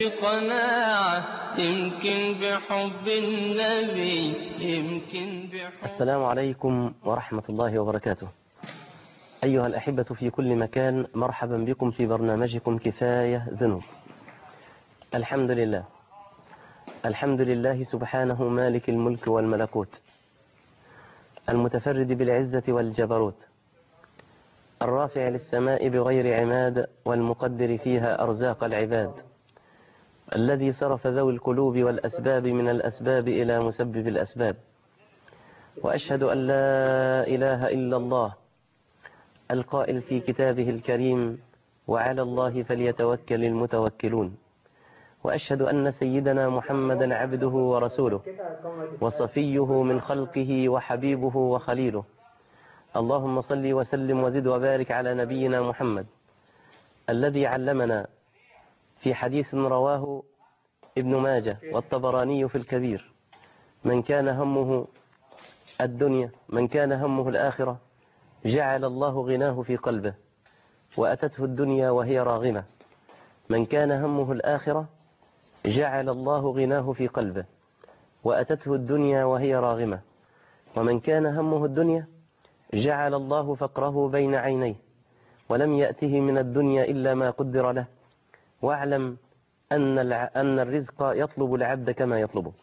قناعة يمكن بحب النبي يمكن بحب السلام عليكم ورحمة الله وبركاته أيها الأحبة في كل مكان مرحبا بكم في برنامجكم كفاية ذنوب الحمد لله الحمد لله سبحانه مالك الملك والملكوت المتفرد بالعزة والجبروت الرافع للسماء بغير عماد والمقدر فيها أرزاق العباد الذي صرف ذوي القلوب والأسباب من الأسباب إلى مسبب الأسباب وأشهد أن لا إله إلا الله القائل في كتابه الكريم وعلى الله فليتوكل المتوكلون وأشهد أن سيدنا محمدا عبده ورسوله وصفيه من خلقه وحبيبه وخليله اللهم صل وسلم وزد وبارك على نبينا محمد الذي علمنا في حديث رواه ابن ماجه والطبراني في الكبير من كان همه الدنيا من كان همه الآخرة جعل الله غناه في قلبه وأتته الدنيا وهي راغمة من كان همه الآخرة جعل الله غناه في قلبه وأتته الدنيا وهي راغمة ومن كان همه الدنيا جعل الله فقره بين عينيه ولم يأته من الدنيا إلا ما قدر له واعلم أن أن الرزق يطلب العبد كما يطلبه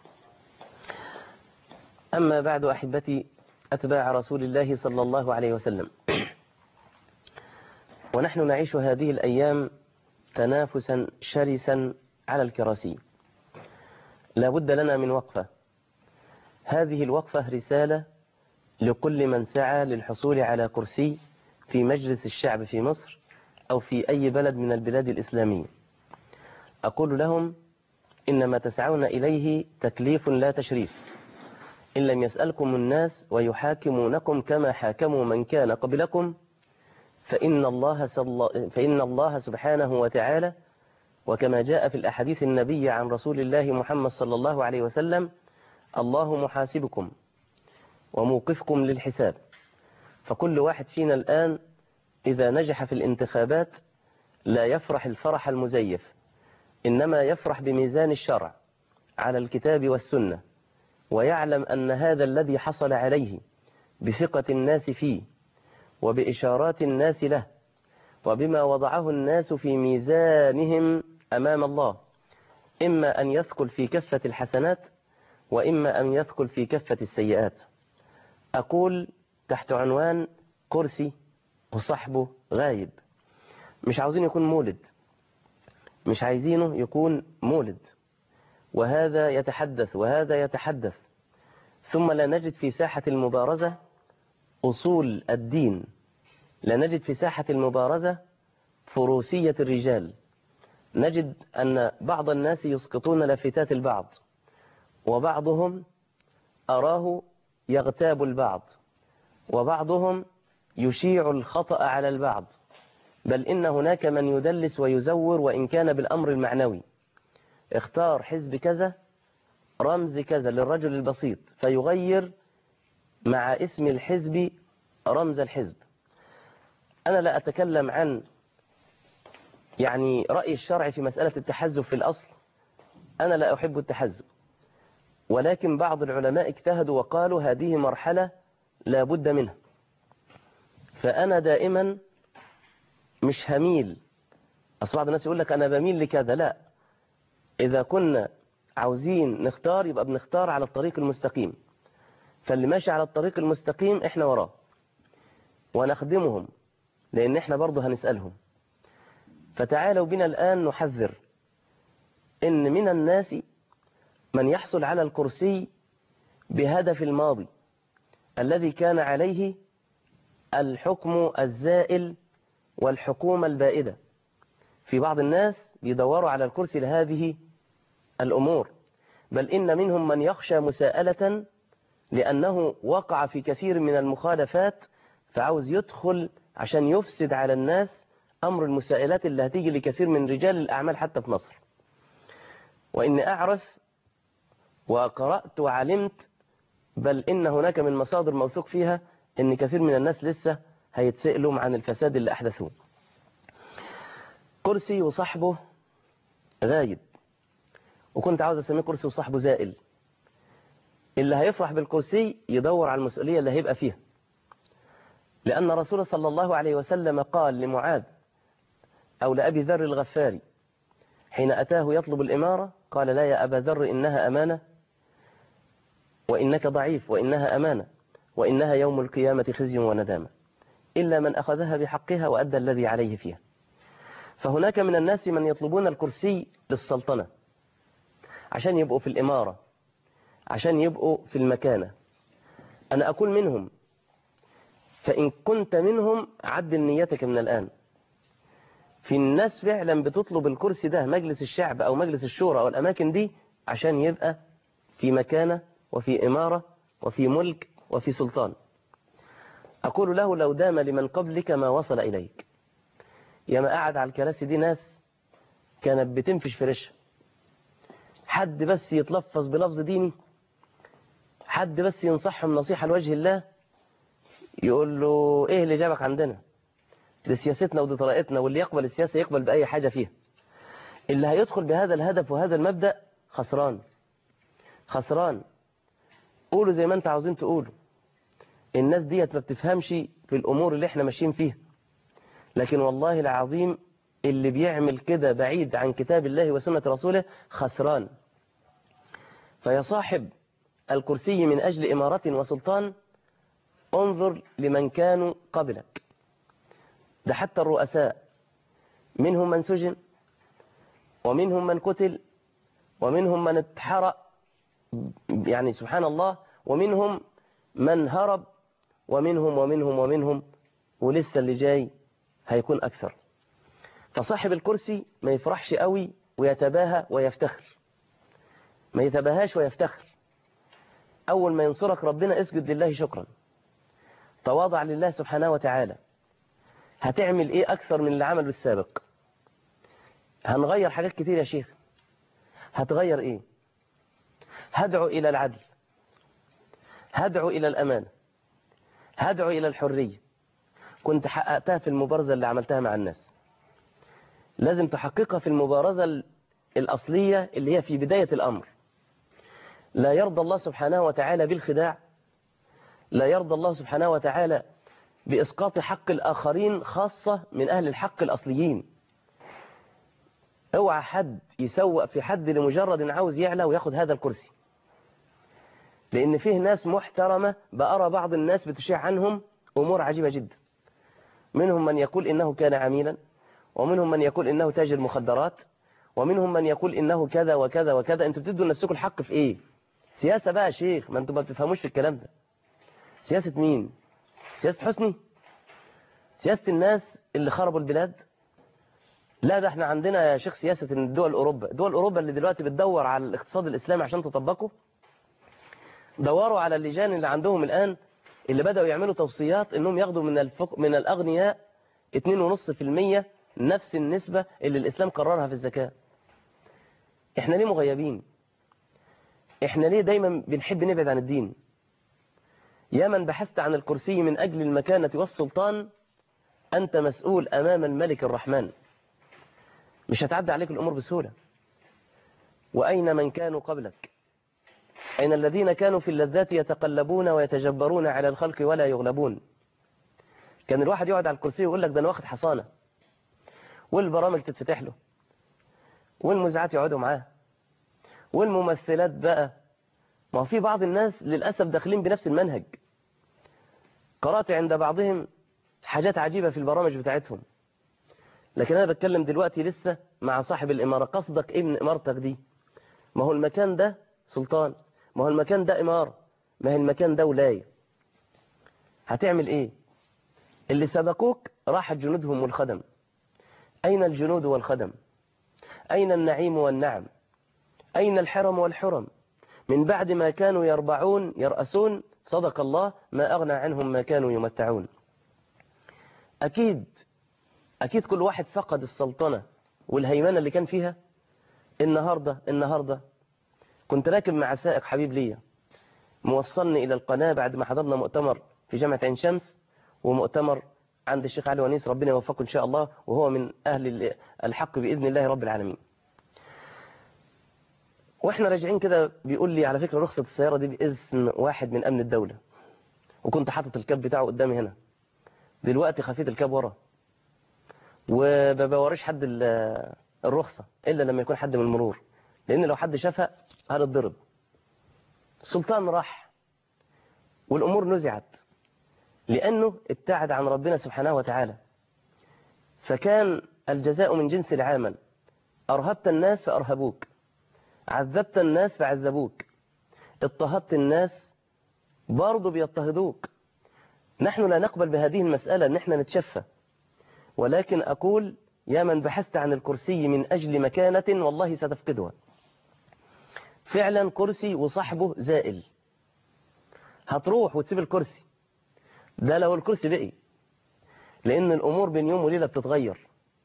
أما بعد أحبتي أتباع رسول الله صلى الله عليه وسلم ونحن نعيش هذه الأيام تنافسا شرسا على الكراسي لا بد لنا من وقفة هذه الوقفة رسالة لكل من سعى للحصول على كرسي في مجلس الشعب في مصر أو في أي بلد من البلاد الإسلامية أقول لهم إنما تسعون إليه تكليف لا تشريف إن لم يسألكم الناس ويحاكمونكم كما حاكموا من كان قبلكم فإن الله, صل... فإن الله سبحانه وتعالى وكما جاء في الأحاديث النبي عن رسول الله محمد صلى الله عليه وسلم الله محاسبكم وموقفكم للحساب فكل واحد فينا الآن إذا نجح في الانتخابات لا يفرح الفرح المزيف إنما يفرح بميزان الشرع على الكتاب والسنة ويعلم أن هذا الذي حصل عليه بثقة الناس فيه وبإشارات الناس له وبما وضعه الناس في ميزانهم أمام الله إما أن يثقل في كفة الحسنات وإما أن يثقل في كفة السيئات أقول تحت عنوان كرسي وصحبه غايب مش عاوزين يكون مولد مش عايزينه يكون مولد وهذا يتحدث وهذا يتحدث ثم لا نجد في ساحة المبارزة أصول الدين لا نجد في ساحة المبارزة فروسية الرجال نجد أن بعض الناس يسقطون لافتات البعض وبعضهم أراه يغتاب البعض وبعضهم يشيع الخطأ على البعض بل إن هناك من يدلس ويزور وإن كان بالأمر المعنوي اختار حزب كذا رمز كذا للرجل البسيط فيغير مع اسم الحزب رمز الحزب أنا لا أتكلم عن يعني رأي الشرع في مسألة التحزب في الأصل أنا لا أحب التحزب ولكن بعض العلماء اجتهدوا وقالوا هذه مرحلة لا بد منها فأنا دائما مش هميل أصل بعض الناس يقول لك أنا بميل لكذا لا إذا كنا عاوزين نختار يبقى بنختار على الطريق المستقيم فاللي ماشي على الطريق المستقيم احنا وراه ونخدمهم لأن احنا برضه هنسألهم فتعالوا بنا الآن نحذر إن من الناس من يحصل على الكرسي بهدف الماضي الذي كان عليه الحكم الزائل والحكومة البائدة في بعض الناس بيدوروا على الكرسي لهذه الأمور بل إن منهم من يخشى مساءلة لأنه وقع في كثير من المخالفات فعاوز يدخل عشان يفسد على الناس أمر المسائلات اللي هتيجي لكثير من رجال الأعمال حتى في مصر وإني أعرف وقرأت وعلمت بل إن هناك من مصادر موثوق فيها إن كثير من الناس لسه هيتسألوا عن الفساد اللي أحدثوه كرسي وصاحبه غايب وكنت عاوز اسميه كرسي وصاحبه زائل اللي هيفرح بالكرسي يدور على المسؤولية اللي هيبقى فيها لأن رسول صلى الله عليه وسلم قال لمعاذ أو لأبي ذر الغفاري حين أتاه يطلب الإمارة قال لا يا أبا ذر إنها أمانة وإنك ضعيف وإنها أمانة وإنها يوم القيامة خزي وندامة إلا من أخذها بحقها وأدى الذي عليه فيها فهناك من الناس من يطلبون الكرسي للسلطنة عشان يبقوا في الإمارة عشان يبقوا في المكانة أنا أقول منهم فإن كنت منهم عدل نيتك من الآن في الناس فعلا بتطلب الكرسي ده مجلس الشعب أو مجلس الشورى أو الأماكن دي عشان يبقى في مكانة وفي إمارة وفي ملك وفي سلطان أقول له لو دام لمن قبلك ما وصل إليك ياما قعد على الكراسي دي ناس كانت بتنفش في رشها حد بس يتلفظ بلفظ ديني حد بس ينصحهم نصيحة لوجه الله يقول له ايه اللي جابك عندنا دي سياستنا ودي طريقتنا واللي يقبل السياسة يقبل بأي حاجة فيها اللي هيدخل بهذا الهدف وهذا المبدأ خسران خسران قولوا زي ما انت عاوزين تقولوا الناس ديت ما بتفهمش في الأمور اللي احنا ماشيين فيها لكن والله العظيم اللي بيعمل كده بعيد عن كتاب الله وسنة رسوله خسران فيا صاحب الكرسي من أجل إمارة وسلطان انظر لمن كانوا قبلك ده حتى الرؤساء منهم من سجن ومنهم من قتل ومنهم من اتحرق يعني سبحان الله ومنهم من هرب ومنهم ومنهم ومنهم ولسه اللي جاي هيكون أكثر فصاحب الكرسي ما يفرحش قوي ويتباهى ويفتخر ما يتباهاش ويفتخر أول ما ينصرك ربنا اسجد لله شكرا تواضع لله سبحانه وتعالى هتعمل ايه أكثر من اللي عمله السابق هنغير حاجات كتير يا شيخ هتغير ايه هدعو إلى العدل هدعو إلى الأمانة هدعو إلى الحرية كنت حققتها في المبارزة اللي عملتها مع الناس لازم تحققها في المبارزة الأصلية اللي هي في بداية الأمر لا يرضى الله سبحانه وتعالى بالخداع لا يرضى الله سبحانه وتعالى بإسقاط حق الآخرين خاصة من أهل الحق الأصليين اوعى حد يسوق في حد لمجرد ان عاوز يعلى وياخد هذا الكرسي لأن فيه ناس محترمة بأرى بعض الناس بتشيع عنهم أمور عجيبة جدا منهم من يقول إنه كان عميلا ومنهم من يقول إنه تاجر مخدرات ومنهم من يقول إنه كذا وكذا وكذا أنتوا بتدوا لنفسكم الحق في إيه سياسة بقى يا شيخ ما أنتوا ما بتفهموش في الكلام ده سياسة مين سياسة حسني سياسة الناس اللي خربوا البلاد لا ده احنا عندنا يا شيخ سياسة الدول أوروبا دول أوروبا اللي دلوقتي بتدور على الاقتصاد الإسلامي عشان تطبقه دوروا على اللجان اللي عندهم الآن اللي بدأوا يعملوا توصيات انهم ياخدوا من الفق... من الأغنياء 2.5% نفس النسبة اللي الإسلام قررها في الزكاة احنا ليه مغيبين احنا ليه دايما بنحب نبعد عن الدين يا من بحثت عن الكرسي من أجل المكانة والسلطان أنت مسؤول أمام الملك الرحمن مش هتعدى عليك الأمور بسهولة وأين من كانوا قبلك أين الذين كانوا في اللذات يتقلبون ويتجبرون على الخلق ولا يغلبون كان الواحد يقعد على الكرسي ويقول لك ده أنا واخد حصانة والبرامج تتفتح له والمذيعات يقعدوا معاه والممثلات بقى ما هو في بعض الناس للأسف داخلين بنفس المنهج قرأت عند بعضهم حاجات عجيبة في البرامج بتاعتهم لكن أنا بتكلم دلوقتي لسه مع صاحب الإمارة قصدك إيه من إمارتك دي ما هو المكان ده سلطان ما هو المكان ده إمارة ما هو المكان ده ولاية هتعمل إيه اللي سبقوك راحت جنودهم والخدم أين الجنود والخدم أين النعيم والنعم أين الحرم والحرم من بعد ما كانوا يربعون يرأسون صدق الله ما أغنى عنهم ما كانوا يمتعون أكيد أكيد كل واحد فقد السلطنة والهيمنة اللي كان فيها النهاردة النهاردة كنت راكب مع سائق حبيب ليا موصلني إلى القناة بعد ما حضرنا مؤتمر في جامعة عين شمس ومؤتمر عند الشيخ علي ونيس ربنا يوفقه إن شاء الله وهو من أهل الحق بإذن الله رب العالمين واحنا راجعين كده بيقول لي على فكرة رخصة السيارة دي باسم واحد من امن الدولة وكنت حاطط الكاب بتاعه قدامي هنا دلوقتي خفيت الكاب ورا وما بوريش حد ال- الرخصة الا لما يكون حد من المرور لان لو حد شافها هنتضرب السلطان راح والامور نزعت لانه ابتعد عن ربنا سبحانه وتعالى فكان الجزاء من جنس العمل ارهبت الناس فارهبوك عذبت الناس فعذبوك اضطهدت الناس برضه بيضطهدوك نحن لا نقبل بهذه المسألة ان احنا نتشفى ولكن أقول يا من بحثت عن الكرسي من أجل مكانة والله ستفقدها فعلا كرسي وصاحبه زائل هتروح وتسيب الكرسي ده لو الكرسي بقي لأن الأمور بين يوم وليلة بتتغير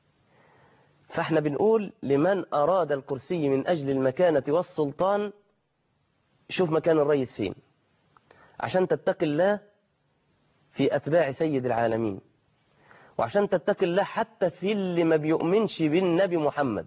فاحنا بنقول لمن أراد الكرسي من أجل المكانة والسلطان شوف مكان الرئيس فين عشان تتقي الله في أتباع سيد العالمين وعشان تتقي الله حتى في اللي ما بيؤمنش بالنبي محمد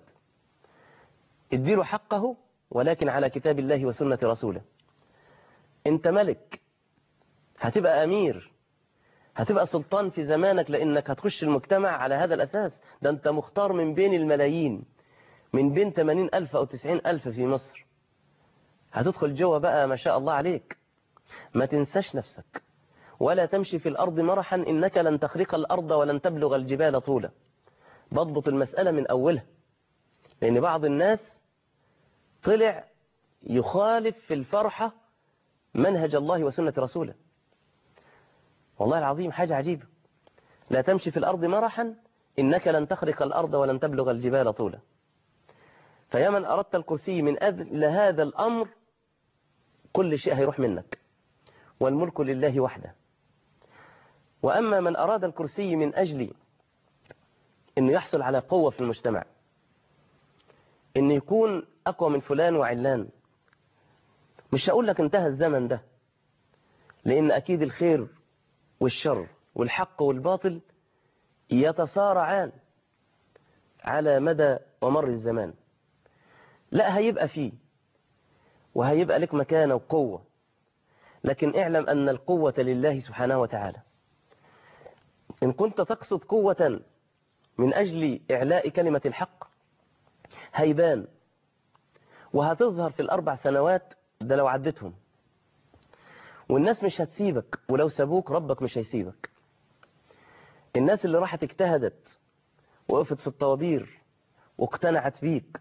اديله حقه ولكن على كتاب الله وسنة رسوله انت ملك هتبقى أمير هتبقى سلطان في زمانك لأنك هتخش المجتمع على هذا الأساس ده أنت مختار من بين الملايين من بين 80 ألف أو 90 ألف في مصر هتدخل جوه بقى ما شاء الله عليك ما تنساش نفسك ولا تمشي في الأرض مرحا إنك لن تخرق الأرض ولن تبلغ الجبال طولا بضبط المسألة من أولها لأن بعض الناس طلع يخالف في الفرحة منهج الله وسنة رسوله والله العظيم حاجة عجيبة لا تمشي في الأرض مرحا إنك لن تخرق الأرض ولن تبلغ الجبال طولا فيا من أردت الكرسي من أجل هذا الأمر كل شيء هيروح منك والملك لله وحده وأما من أراد الكرسي من أجل أنه يحصل على قوة في المجتمع أنه يكون أقوى من فلان وعلان مش هقول لك انتهى الزمن ده لأن أكيد الخير والشر والحق والباطل يتصارعان على مدى ومر الزمان لا هيبقى فيه وهيبقى لك مكانة وقوة لكن اعلم أن القوة لله سبحانه وتعالى إن كنت تقصد قوة من أجل إعلاء كلمة الحق هيبان وهتظهر في الأربع سنوات ده لو عدتهم والناس مش هتسيبك ولو سابوك ربك مش هيسيبك الناس اللي راحت اجتهدت وقفت في الطوابير واقتنعت بيك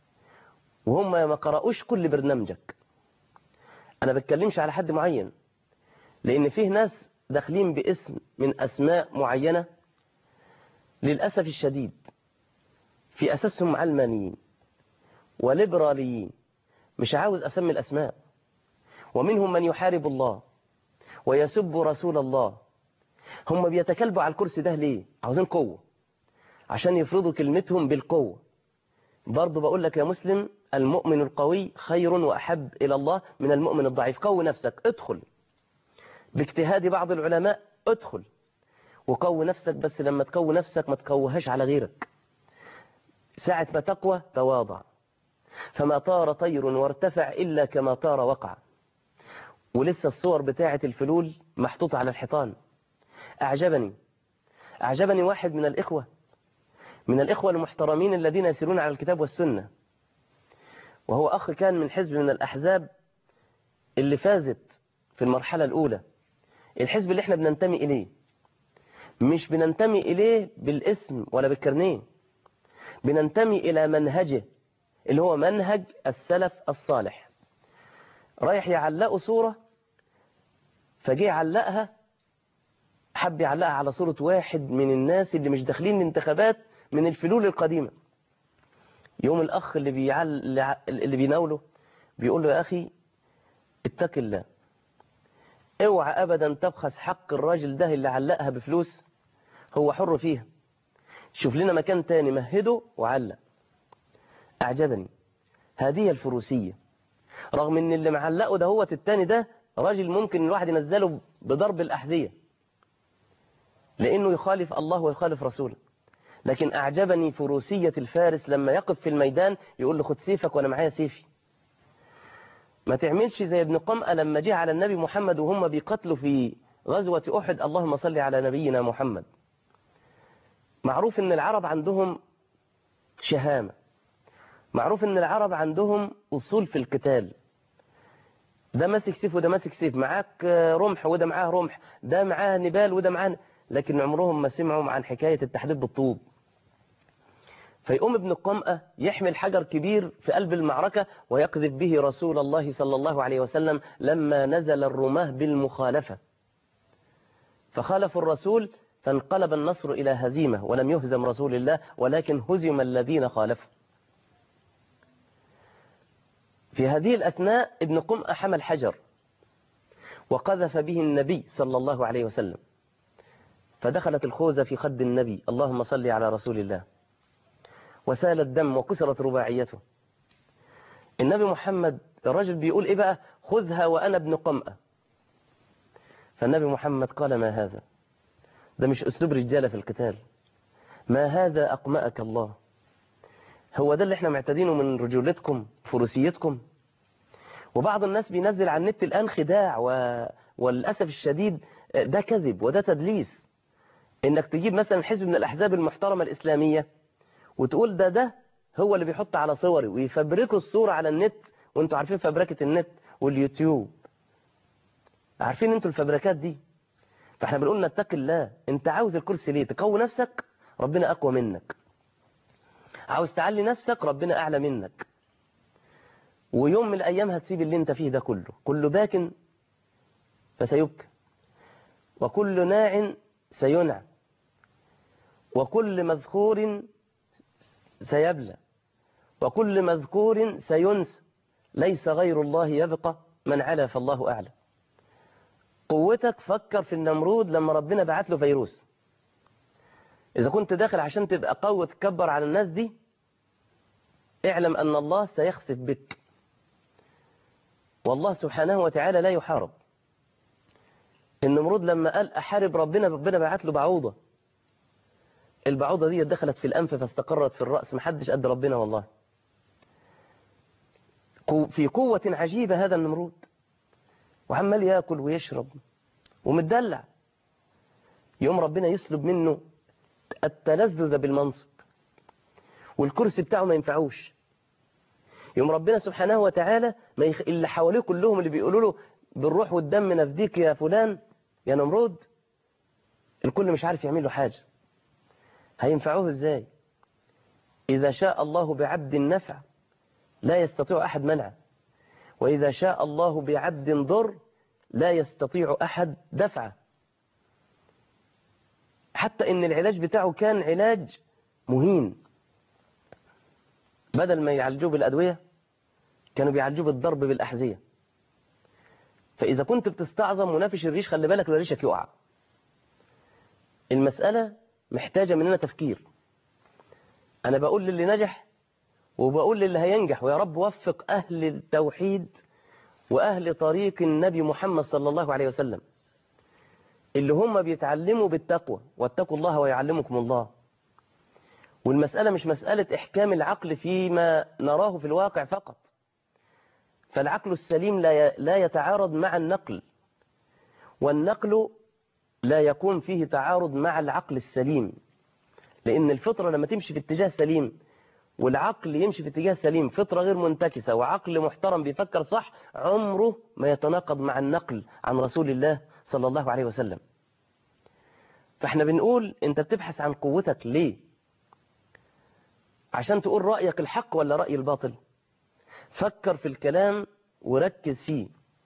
وهم ما قرأوش كل برنامجك أنا بتكلمش على حد معين لأن فيه ناس داخلين باسم من أسماء معينة للأسف الشديد في أساسهم علمانيين وليبراليين مش عاوز أسمي الأسماء ومنهم من يحارب الله ويسب رسول الله هم بيتكلبوا على الكرسي ده ليه عاوزين قوة عشان يفرضوا كلمتهم بالقوة برضو بقول لك يا مسلم المؤمن القوي خير وأحب إلى الله من المؤمن الضعيف قوي نفسك ادخل باجتهاد بعض العلماء ادخل وقوي نفسك بس لما تقوي نفسك ما تقويهاش على غيرك ساعة ما تقوى تواضع فما طار طير وارتفع إلا كما طار وقع ولسه الصور بتاعة الفلول محطوطة على الحيطان أعجبني أعجبني واحد من الإخوة من الإخوة المحترمين الذين يسيرون على الكتاب والسنة وهو أخ كان من حزب من الأحزاب اللي فازت في المرحلة الأولى الحزب اللي احنا بننتمي إليه مش بننتمي إليه بالاسم ولا بالكرنيه بننتمي إلى منهجه اللي هو منهج السلف الصالح رايح يعلقوا صورة فجي يعلقها حب يعلقها على صورة واحد من الناس اللي مش داخلين الانتخابات من الفلول القديمة يوم الأخ اللي, بيعل... اللي بيناوله بيقول له يا أخي اتق الله اوعى أبدا تبخس حق الراجل ده اللي علقها بفلوس هو حر فيها شوف لنا مكان تاني مهده وعلق أعجبني هذه الفروسية رغم ان اللي معلقه ده هو التاني ده راجل ممكن الواحد ينزله بضرب الأحذية لأنه يخالف الله ويخالف رسوله لكن أعجبني فروسية الفارس لما يقف في الميدان يقول له خد سيفك وأنا معايا سيفي ما تعملش زي ابن قمأة لما جه على النبي محمد وهم بيقتلوا في غزوة أحد اللهم صل على نبينا محمد معروف ان العرب عندهم شهامة معروف ان العرب عندهم اصول في القتال ده ماسك سيف وده ماسك سيف معاك رمح وده معاه رمح ده معاه نبال وده معاه لكن عمرهم ما سمعوا عن حكاية التحديد بالطوب فيقوم ابن القمأة يحمل حجر كبير في قلب المعركة ويقذف به رسول الله صلى الله عليه وسلم لما نزل الرماه بالمخالفة فخالف الرسول فانقلب النصر إلى هزيمة ولم يهزم رسول الله ولكن هزم الذين خالفوا في هذه الأثناء ابن قمأة حمل حجر وقذف به النبي صلى الله عليه وسلم فدخلت الخوذة في خد النبي اللهم صل على رسول الله وسال الدم وكسرت رباعيته النبي محمد الرجل بيقول إيه بقى خذها وأنا ابن قمأة فالنبي محمد قال ما هذا ده مش أسلوب رجالة في القتال ما هذا أقمأك الله هو ده اللي احنا معتادينه من رجولتكم فروسيتكم وبعض الناس بينزل على النت الآن خداع و... وللأسف الشديد ده كذب وده تدليس انك تجيب مثلا حزب من الأحزاب المحترمة الإسلامية وتقول ده ده هو اللي بيحط على صوري ويفبركوا الصورة على النت وانتوا عارفين فبركة النت واليوتيوب عارفين انتوا الفبركات دي فاحنا بنقول نتقي الله انت عاوز الكرسي ليه تقوي نفسك ربنا اقوى منك عاوز تعلي نفسك ربنا اعلى منك ويوم من الايام هتسيب اللي انت فيه ده كله كل باك فسيبكى وكل ناع سينع وكل مذكور سيبلى وكل مذكور سينسى ليس غير الله يبقى من علا فالله أعلى قوتك فكر في النمرود لما ربنا بعت له فيروس إذا كنت داخل عشان تبقى قوة تكبر على الناس دي اعلم أن الله سيخسف بك والله سبحانه وتعالى لا يحارب النمرود لما قال أحارب ربنا ربنا بعت له بعوضة البعوضة دي دخلت في الأنف فاستقرت في الرأس محدش قد ربنا والله في قوة عجيبة هذا النمرود وعمال ياكل ويشرب ومتدلع يوم ربنا يسلب منه التلذذ بالمنصب والكرسي بتاعه ما ينفعوش يوم ربنا سبحانه وتعالى ما يخ... اللي حواليه كلهم اللي بيقولوا له بالروح والدم نفديك يا فلان يا نمرود الكل مش عارف يعمل له حاجة هينفعوه ازاي إذا شاء الله بعبد النفع لا يستطيع أحد منعه وإذا شاء الله بعبد ضر لا يستطيع أحد دفعه حتى إن العلاج بتاعه كان علاج مهين بدل ما يعالجوه بالأدوية كانوا بيعالجوه بالضرب بالأحذية فإذا كنت بتستعظم منافش الريش خلي بالك لا ريشك يقع المسألة محتاجة مننا تفكير أنا بقول للي نجح وبقول للي هينجح ويا رب وفق أهل التوحيد وأهل طريق النبي محمد صلى الله عليه وسلم اللي هم بيتعلموا بالتقوى واتقوا الله ويعلمكم الله والمسألة مش مسألة إحكام العقل فيما نراه في الواقع فقط فالعقل السليم لا لا يتعارض مع النقل والنقل لا يكون فيه تعارض مع العقل السليم لأن الفطرة لما تمشي في اتجاه سليم والعقل يمشي في اتجاه سليم فطرة غير منتكسة وعقل محترم بيفكر صح عمره ما يتناقض مع النقل عن رسول الله صلى الله عليه وسلم فاحنا بنقول انت بتبحث عن قوتك ليه عشان تقول رأيك الحق ولا رأي الباطل فكر في الكلام وركز فيه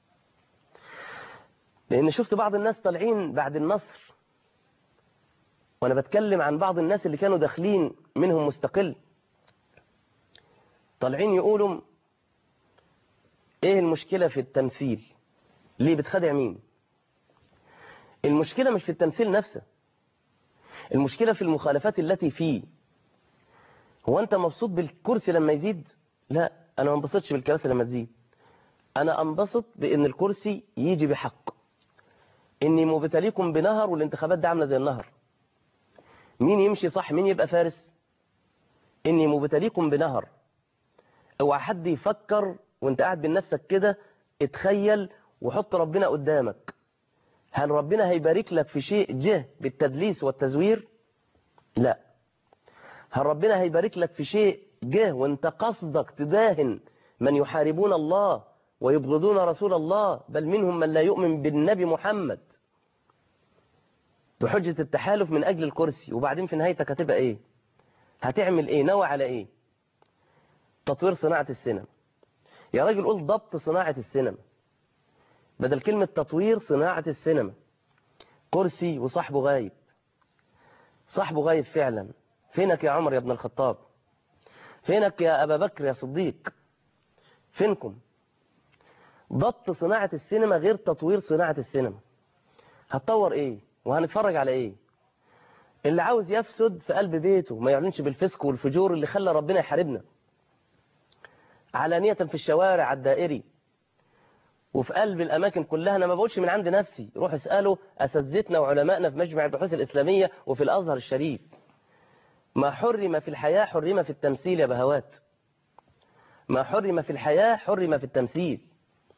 لأن شفت بعض الناس طالعين بعد النصر وأنا بتكلم عن بعض الناس اللي كانوا داخلين منهم مستقل طالعين يقولوا ايه المشكلة في التمثيل ليه بتخدع مين المشكلة مش في التمثيل نفسه المشكلة في المخالفات التي فيه هو انت مبسوط بالكرسي لما يزيد لا انا ما انبسطش بالكراسي لما تزيد انا انبسط بان الكرسي يجي بحق اني مبتليكم بنهر والانتخابات دي عامله زي النهر مين يمشي صح مين يبقى فارس اني مبتليكم بنهر اوعى حد يفكر وانت قاعد بين نفسك كده اتخيل وحط ربنا قدامك هل ربنا هيبارك لك في شيء جه بالتدليس والتزوير لا هل ربنا هيبارك لك في شيء جه وانت قصدك تداهن من يحاربون الله ويبغضون رسول الله بل منهم من لا يؤمن بالنبي محمد بحجة التحالف من أجل الكرسي وبعدين في نهايتك هتبقى إيه هتعمل إيه نوى على إيه تطوير صناعة السينما يا راجل قول ضبط صناعة السينما بدل كلمة تطوير صناعة السينما كرسي وصاحبه غايب صاحبه غايب فعلا فينك يا عمر يا ابن الخطاب فينك يا أبا بكر يا صديق فينكم ضبط صناعة السينما غير تطوير صناعة السينما هتطور ايه وهنتفرج على ايه اللي عاوز يفسد في قلب بيته ما يعلنش بالفسق والفجور اللي خلى ربنا يحاربنا علانية في الشوارع الدائري وفي قلب الأماكن كلها أنا ما بقولش من عند نفسي روح اسألوا أساتذتنا وعلمائنا في مجمع البحوث الإسلامية وفي الأزهر الشريف ما حرم في الحياة حرم في التمثيل يا بهوات ما حرم في الحياة حرم في التمثيل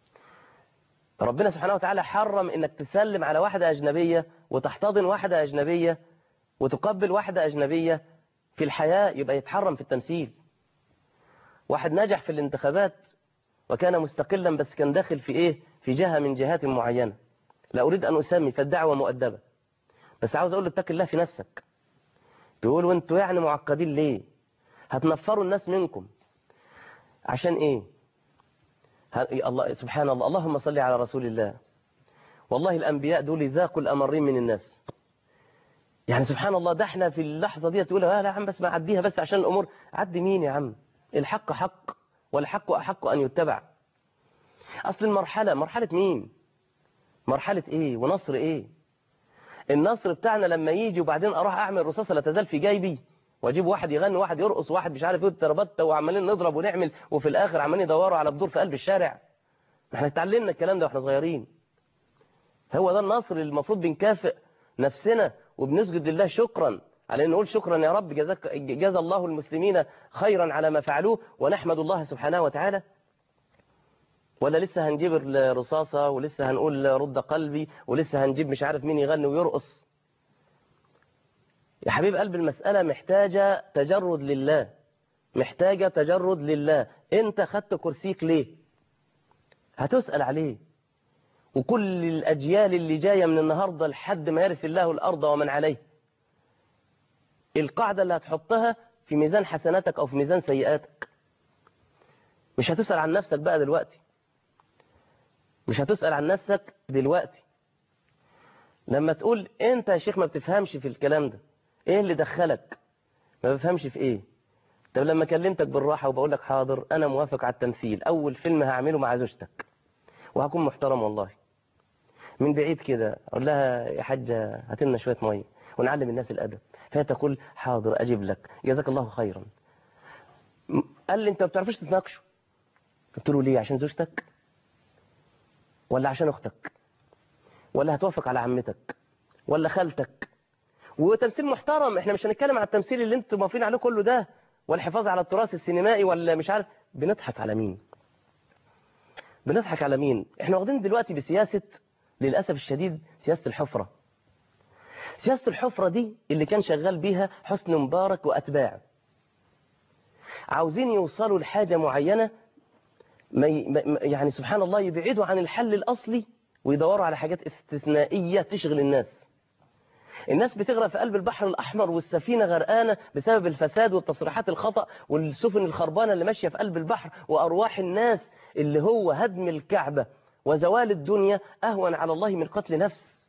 ربنا سبحانه وتعالى حرم انك تسلم على واحدة أجنبية وتحتضن واحدة أجنبية وتقبل واحدة أجنبية في الحياة يبقى يتحرم في التمثيل واحد نجح في الانتخابات وكان مستقلا بس كان داخل في ايه في جهة من جهات معينة لا أريد أن أسمي فالدعوة مؤدبة بس عاوز أقول له اتق الله في نفسك بيقول وانتوا يعني معقدين ليه هتنفروا الناس منكم عشان ايه الله سبحان الله اللهم صل على رسول الله والله الأنبياء دول ذاقوا الأمرين من الناس يعني سبحان الله ده احنا في اللحظة دي تقول لا يا عم بس ما عديها بس عشان الأمور عدي مين يا عم الحق حق والحق أحق أن يتبع أصل المرحلة مرحلة مين مرحلة إيه ونصر إيه النصر بتاعنا لما يجي وبعدين أروح أعمل رصاصة لا تزال في جيبي واجيب واحد يغني واحد يرقص واحد مش عارف ايه تربطه وعمالين نضرب ونعمل وفي الاخر عمالين يدوروا على بدور في قلب الشارع احنا اتعلمنا الكلام ده واحنا صغيرين هو ده النصر اللي المفروض بنكافئ نفسنا وبنسجد لله شكرا على ان نقول شكرا يا رب جزاك جزا الله المسلمين خيرا على ما فعلوه ونحمد الله سبحانه وتعالى ولا لسه هنجيب الرصاصة ولسه هنقول رد قلبي ولسه هنجيب مش عارف مين يغني ويرقص يا حبيب قلب المسألة محتاجة تجرد لله محتاجة تجرد لله انت خدت كرسيك ليه هتسأل عليه وكل الأجيال اللي جاية من النهاردة لحد ما يرث الله الأرض ومن عليه القاعدة اللي هتحطها في ميزان حسناتك أو في ميزان سيئاتك مش هتسأل عن نفسك بقى دلوقتي مش هتسأل عن نفسك دلوقتي لما تقول انت يا شيخ ما بتفهمش في الكلام ده ايه اللي دخلك ما بفهمش في ايه طب لما كلمتك بالراحة وبقول لك حاضر انا موافق على التمثيل اول فيلم هعمله مع زوجتك وهكون محترم والله من بعيد كده اقول لها يا حاجة هات لنا شوية مية ونعلم الناس الادب فهي تقول حاضر اجيب لك جزاك الله خيرا قال لي انت ما بتعرفش تتناقشوا قلت له ليه عشان زوجتك ولا عشان اختك ولا هتوافق على عمتك ولا خالتك وتمثيل محترم احنا مش هنتكلم على التمثيل اللي انتم موافقين عليه كله ده والحفاظ على التراث السينمائي ولا مش عارف بنضحك على مين بنضحك على مين احنا واخدين دلوقتي بسياسة للأسف الشديد سياسة الحفرة سياسة الحفرة دي اللي كان شغال بيها حسن مبارك وأتباعه عاوزين يوصلوا لحاجة معينة ما يعني سبحان الله يبعدوا عن الحل الأصلي ويدوروا على حاجات استثنائية تشغل الناس الناس بتغرق في قلب البحر الأحمر والسفينة غرقانة بسبب الفساد والتصريحات الخطأ والسفن الخربانة اللي ماشية في قلب البحر وأرواح الناس اللي هو هدم الكعبة وزوال الدنيا أهون على الله من قتل نفس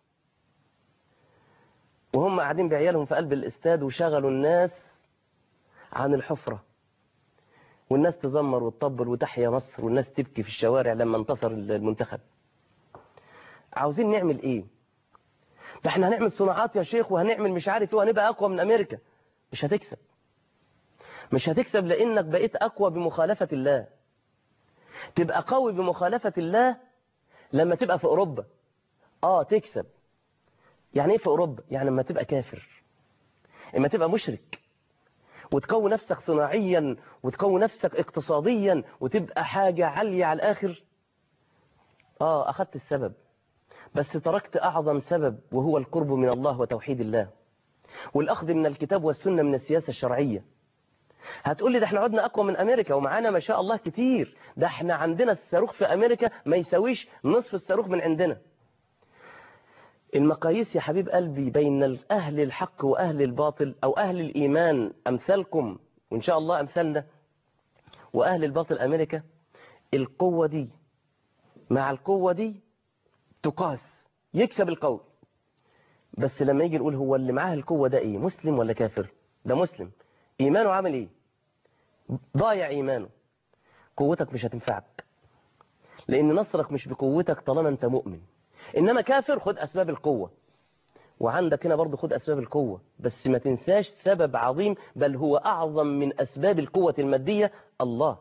وهم قاعدين بعيالهم في قلب الاستاد وشغلوا الناس عن الحفرة والناس تزمر وتطبل وتحيا مصر والناس تبكي في الشوارع لما انتصر المنتخب عاوزين نعمل ايه ده احنا هنعمل صناعات يا شيخ وهنعمل مش عارف ايه وهنبقى اقوى من امريكا مش هتكسب مش هتكسب لانك بقيت اقوى بمخالفة الله تبقى قوي بمخالفة الله لما تبقى في اوروبا اه تكسب يعني ايه في اوروبا يعني لما تبقى كافر اما تبقى مشرك وتقوي نفسك صناعيا وتقوي نفسك اقتصاديا وتبقى حاجة عالية على الآخر آه أخذت السبب بس تركت أعظم سبب وهو القرب من الله وتوحيد الله والأخذ من الكتاب والسنة من السياسة الشرعية هتقول لي ده احنا عدنا أقوى من أمريكا ومعانا ما شاء الله كتير ده احنا عندنا الصاروخ في أمريكا ما يساويش نصف الصاروخ من عندنا المقاييس يا حبيب قلبي بين أهل الحق وأهل الباطل أو أهل الإيمان أمثالكم وإن شاء الله أمثالنا وأهل الباطل أمريكا القوة دي مع القوة دي تقاس يكسب القول بس لما يجي نقول هو اللي معاه القوة ده إيه مسلم ولا كافر ده مسلم إيمانه عامل إيه ضايع إيمانه قوتك مش هتنفعك لأن نصرك مش بقوتك طالما أنت مؤمن إنما كافر خد أسباب القوة وعندك هنا برضه خد أسباب القوة بس ما تنساش سبب عظيم بل هو أعظم من أسباب القوة المادية الله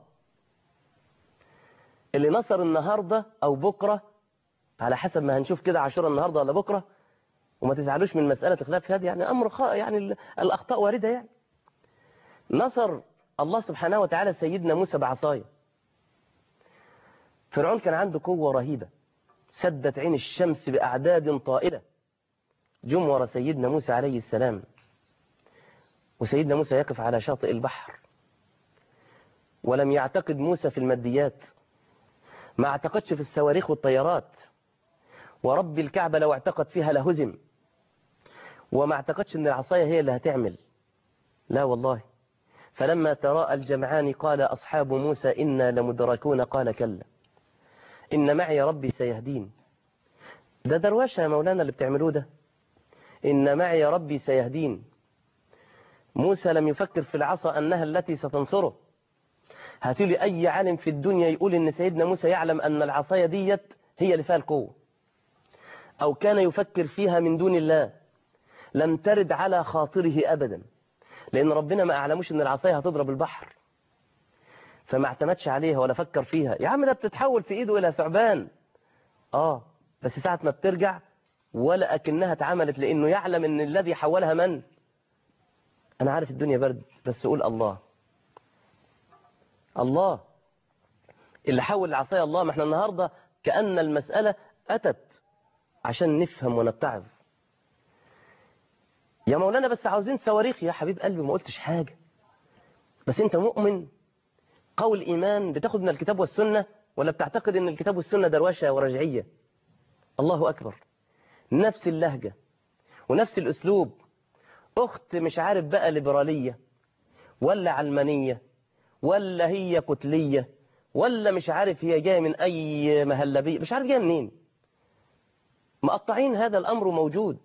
اللي نصر النهاردة أو بكرة على حسب ما هنشوف كده عاشورة النهاردة ولا بكرة وما تزعلوش من مسألة خلاف هذه يعني أمر خاء يعني ال- الأخطاء واردة يعني نصر الله سبحانه وتعالى سيدنا موسى بعصايه فرعون كان عنده قوة رهيبة سدت عين الشمس بأعداد طائلة جمور سيدنا موسى عليه السلام وسيدنا موسى يقف على شاطئ البحر ولم يعتقد موسى في الماديات ما اعتقدش في الصواريخ والطيارات ورب الكعبة لو اعتقد فيها لهزم وما اعتقدش ان العصاية هي اللي هتعمل لا والله فلما تراءى الجمعان قال أصحاب موسى إنا لمدركون قال كلا إن معي ربي سيهدين ده درواشة يا مولانا اللي بتعملوه ده إن معي ربي سيهدين موسى لم يفكر في العصا أنها التي ستنصره هاتوا لي أي عالم في الدنيا يقول إن سيدنا موسى يعلم أن العصاية ديت هي اللي فيها القوة أو كان يفكر فيها من دون الله لم ترد على خاطره أبدا لأن ربنا ما أعلموش أن العصاية هتضرب البحر فما اعتمدش عليها ولا فكر فيها يا عم ده بتتحول في إيده إلى ثعبان آه بس ساعة ما بترجع ولا أكنها اتعملت لأنه يعلم أن الذي حولها من أنا عارف الدنيا برد بس قول الله الله اللي حول العصاية الله ما احنا النهاردة كأن المسألة أتت عشان نفهم ونتعظ يا مولانا بس عاوزين صواريخ يا حبيب قلبي ما قلتش حاجة بس انت مؤمن قول إيمان بتاخد من الكتاب والسنة ولا بتعتقد ان الكتاب والسنة دروشة ورجعية الله أكبر نفس اللهجة ونفس الأسلوب أخت مش عارف بقى ليبرالية ولا علمانية ولا هي كتلية ولا مش عارف هي جاية من أي مهلبية مش عارف جاية منين مقطعين هذا الأمر موجود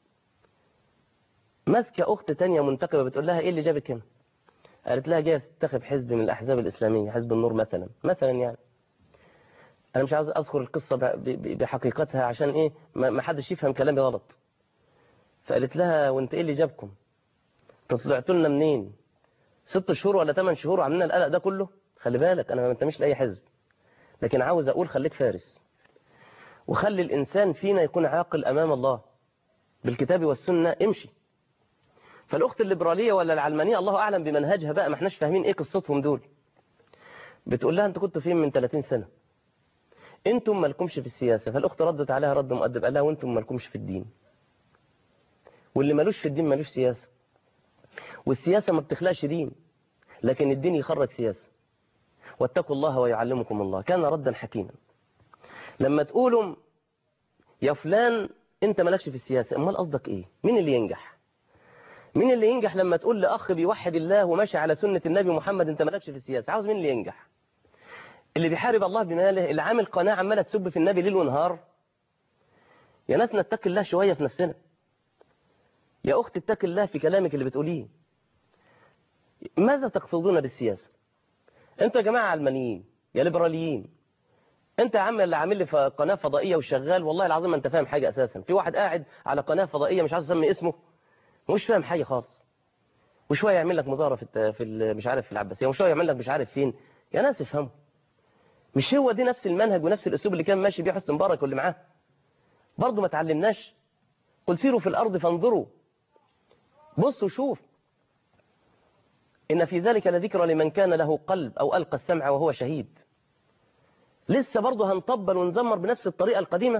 ماسكة أخت تانية منتقبة بتقول لها إيه اللي جابك هنا قالت لها جاية تنتخب حزب من الأحزاب الإسلامية حزب النور مثلا مثلا يعني أنا مش عاوز أذكر القصة ب- ب- بحقيقتها عشان إيه ما ما حدش يفهم كلامي غلط فقالت لها وانت إيه اللي جابكم انتوا طلعتوا لنا منين ست شهور ولا ثمان شهور وعاملين القلق ده كله خلي بالك أنا ما بنتميش لأي حزب لكن عاوز أقول خليك فارس وخلي الإنسان فينا يكون عاقل أمام الله بالكتاب والسنة امشي فالأخت الليبرالية ولا العلمانية الله أعلم بمنهجها بقى ما احناش فاهمين إيه قصتهم دول بتقول لها أنت كنتوا فين من 30 سنة أنتم مالكمش في السياسة فالأخت ردت عليها رد مؤدب قال لها وأنتم مالكمش في الدين واللي مالوش في الدين مالوش سياسة والسياسة ما بتخلقش دين لكن الدين يخرج سياسة واتقوا الله ويعلمكم الله كان ردا حكيما لما تقولوا يا فلان انت مالكش في السياسة امال قصدك ايه مين اللي ينجح مين اللي ينجح لما تقول لأخ بيوحد الله وماشي على سنة النبي محمد انت مالكش في السياسة عاوز مين اللي ينجح اللي بيحارب الله بماله اللي عامل قناة عمالة تسب في النبي ليل ونهار يا ناس نتقي الله شوية في نفسنا يا أخت اتقي الله في كلامك اللي بتقوليه ماذا تقصدون بالسياسة انتوا يا جماعة علمانيين يا ليبراليين انت يا عم اللي عامل لي ف- قناة فضائية وشغال والله العظيم ما انت فاهم حاجة اساسا في واحد قاعد على قناة فضائية مش عاوز اسمي اسمه مش فاهم حاجة خالص وشوية يعمل لك مظاهرة في الت- في ال- مش عارف في العباسية وشوية يعمل لك مش عارف فين يا ناس افهموا مش هو دي نفس المنهج ونفس الاسلوب اللي كان ماشي بيه حسن مبارك واللي معاه برضه ما تعلمناش قل سيروا في الارض فانظروا بص وشوف إن في ذلك لذكرى لمن كان له قلب أو ألقى السمع وهو شهيد لسه برضه هنطبل ونزمر بنفس الطريقة القديمة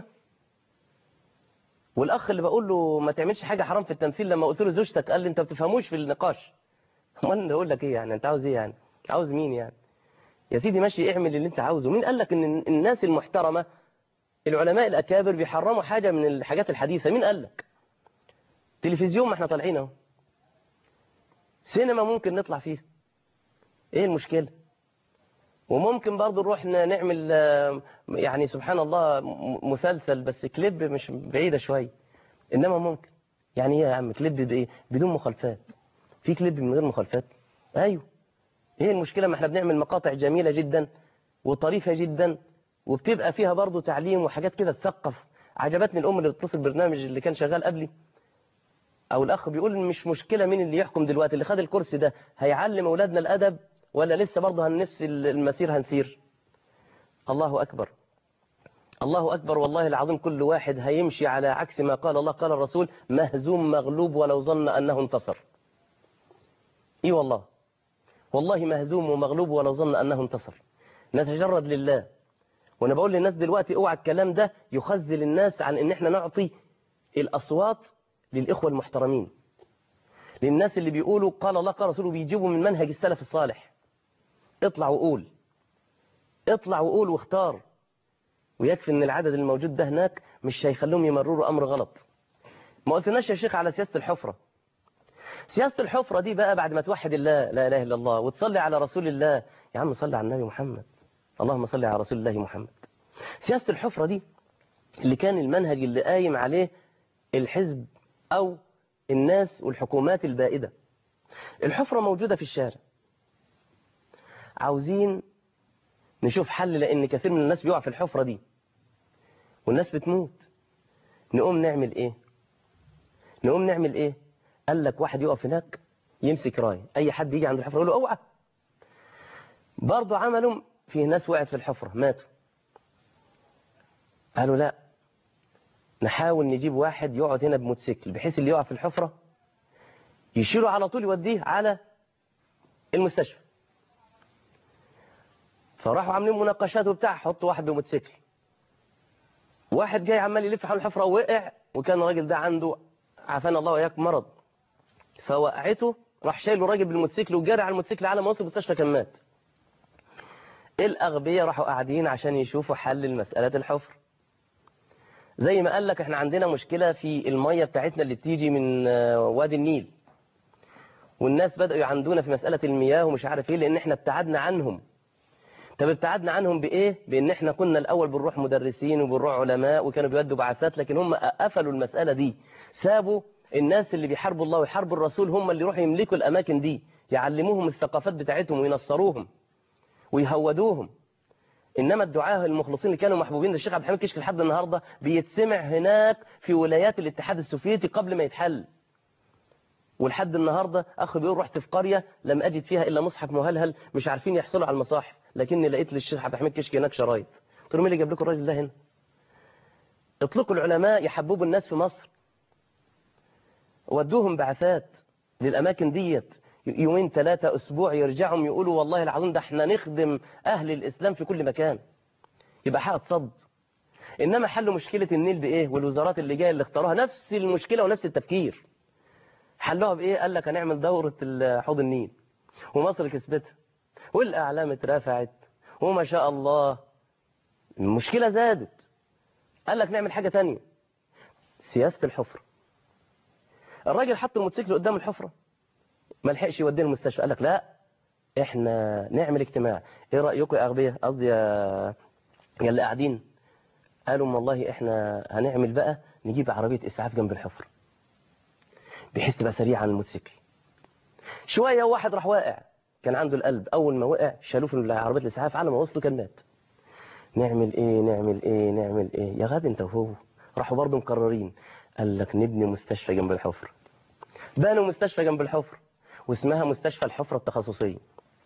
والأخ اللي بقول له ما تعملش حاجة حرام في التمثيل لما قلت له زوجتك قال لي أنت بتفهموش في النقاش امال اقول لك ايه يعني انت عاوز ايه يعني عاوز مين يعني يا سيدي ماشي اعمل اللي انت عاوزه مين قال لك ان الناس المحترمه العلماء الاكابر بيحرموا حاجه من الحاجات الحديثه مين قال لك تلفزيون ما احنا طالعين اهو سينما ممكن نطلع فيها ايه المشكله وممكن برضه نروح نعمل يعني سبحان الله مسلسل بس كليب مش بعيده شويه انما ممكن يعني ايه يا عم كليب بايه بدون مخالفات في كليب من غير مخالفات ايوه ايه المشكله ما احنا بنعمل مقاطع جميله جدا وطريفه جدا وبتبقى فيها برضه تعليم وحاجات كده تثقف عجبتني الام اللي بتتصل برنامج اللي كان شغال قبلي او الاخ بيقول مش مشكله مين اللي يحكم دلوقتي اللي خد الكرسي ده هيعلم اولادنا الادب ولا لسه برضه هنفس المسير هنسير الله اكبر الله أكبر والله العظيم كل واحد هيمشي على عكس ما قال الله قال الرسول مهزوم مغلوب ولو ظن أنه انتصر اي والله والله مهزوم ومغلوب ولو ظن أنه انتصر نتجرد لله وانا بقول للناس دلوقتي اوعى الكلام ده يخزل الناس عن ان احنا نعطي الاصوات للاخوه المحترمين للناس اللي بيقولوا قال الله قال رسوله بيجيبوا من منهج السلف الصالح اطلع وقول اطلع وقول واختار ويكفي ان العدد الموجود ده هناك مش هيخليهم يمرروا امر غلط ما قلتناش يا شيخ على سياسه الحفره سياسة الحفرة دي بقى بعد ما توحد الله لا إله إلا الله وتصلي على رسول الله يا عم صلي على النبي محمد اللهم صل على رسول الله محمد سياسة الحفرة دي اللي كان المنهج اللي قايم عليه الحزب أو الناس والحكومات البائدة الحفرة موجودة في الشارع عاوزين نشوف حل لأن كثير من الناس بيقع في الحفرة دي والناس بتموت نقوم نعمل إيه نقوم نعمل إيه قال لك واحد يقف هناك يمسك راي اي حد يجي عند الحفره يقول له اوعى برضه عملوا في ناس وقعت في الحفره ماتوا قالوا لا نحاول نجيب واحد يقعد هنا بموتوسيكل بحيث اللي يقع في الحفره يشيله على طول يوديه على المستشفى فراحوا عاملين مناقشات وبتاع حطوا واحد بموتوسيكل واحد جاي عمال يلف حول الحفره ووقع وكان الراجل ده عنده عافانا الله وإياك مرض فوقعته راح شايله راجل بالموتوسيكل وجرى على الموتوسيكل على ما وصل المستشفى كان مات الأغبياء راحوا قاعدين عشان يشوفوا حل المسألة الحفر زي ما قال لك احنا عندنا مشكلة في المية بتاعتنا اللي بتيجي من وادي النيل والناس بدأوا يعندونا في مسألة المياه ومش عارف ايه لان احنا ابتعدنا عنهم طب ابتعدنا عنهم بايه بان احنا كنا الاول بنروح مدرسين وبنروح علماء وكانوا بيودوا بعثات لكن هم قفلوا المسألة دي سابوا الناس اللي بيحاربوا الله ويحاربوا الرسول هم اللي يروحوا يملكوا الاماكن دي يعلموهم الثقافات بتاعتهم وينصروهم ويهودوهم انما الدعاة المخلصين اللي كانوا محبوبين للشيخ عبد الحميد كشك لحد النهارده بيتسمع هناك في ولايات الاتحاد السوفيتي قبل ما يتحل ولحد النهارده اخ بيقول رحت في قريه لم اجد فيها الا مصحف مهلهل مش عارفين يحصلوا على المصاحف لكني لقيت للشيخ عبد الحميد كشك هناك شرايط قلت له مين اللي جاب لكم الراجل ده هنا اطلقوا العلماء يحببوا الناس في مصر ودوهم بعثات للاماكن ديت يومين ثلاثة أسبوع يرجعهم يقولوا والله العظيم ده احنا نخدم أهل الإسلام في كل مكان يبقى حق صد إنما حلوا مشكلة النيل بإيه والوزارات اللي جاية اللي اختاروها نفس المشكلة ونفس التفكير حلوها بإيه قال لك هنعمل دورة حوض النيل ومصر كسبتها والأعلام اترفعت وما شاء الله المشكلة زادت قال لك نعمل حاجة تانية سياسة الحفرة الراجل حط الموتوسيكل قدام الحفرة ما لحقش يوديه المستشفى قال لك لا احنا نعمل اجتماع ايه رايكم يا اغبياء قصدي يا يا اللي قاعدين قالوا والله احنا هنعمل بقى نجيب عربيه اسعاف جنب الحفر بحيث تبقى سريعه عن الموتوسيكل شويه واحد راح واقع كان عنده القلب اول ما وقع شالوه في عربيه الاسعاف على ما وصلوا كان مات نعمل ايه نعمل ايه نعمل ايه يا غبي انت وهو راحوا برضه مقررين قال لك نبني مستشفى جنب الحفر بنوا مستشفى جنب الحفر واسمها مستشفى الحفرة التخصصية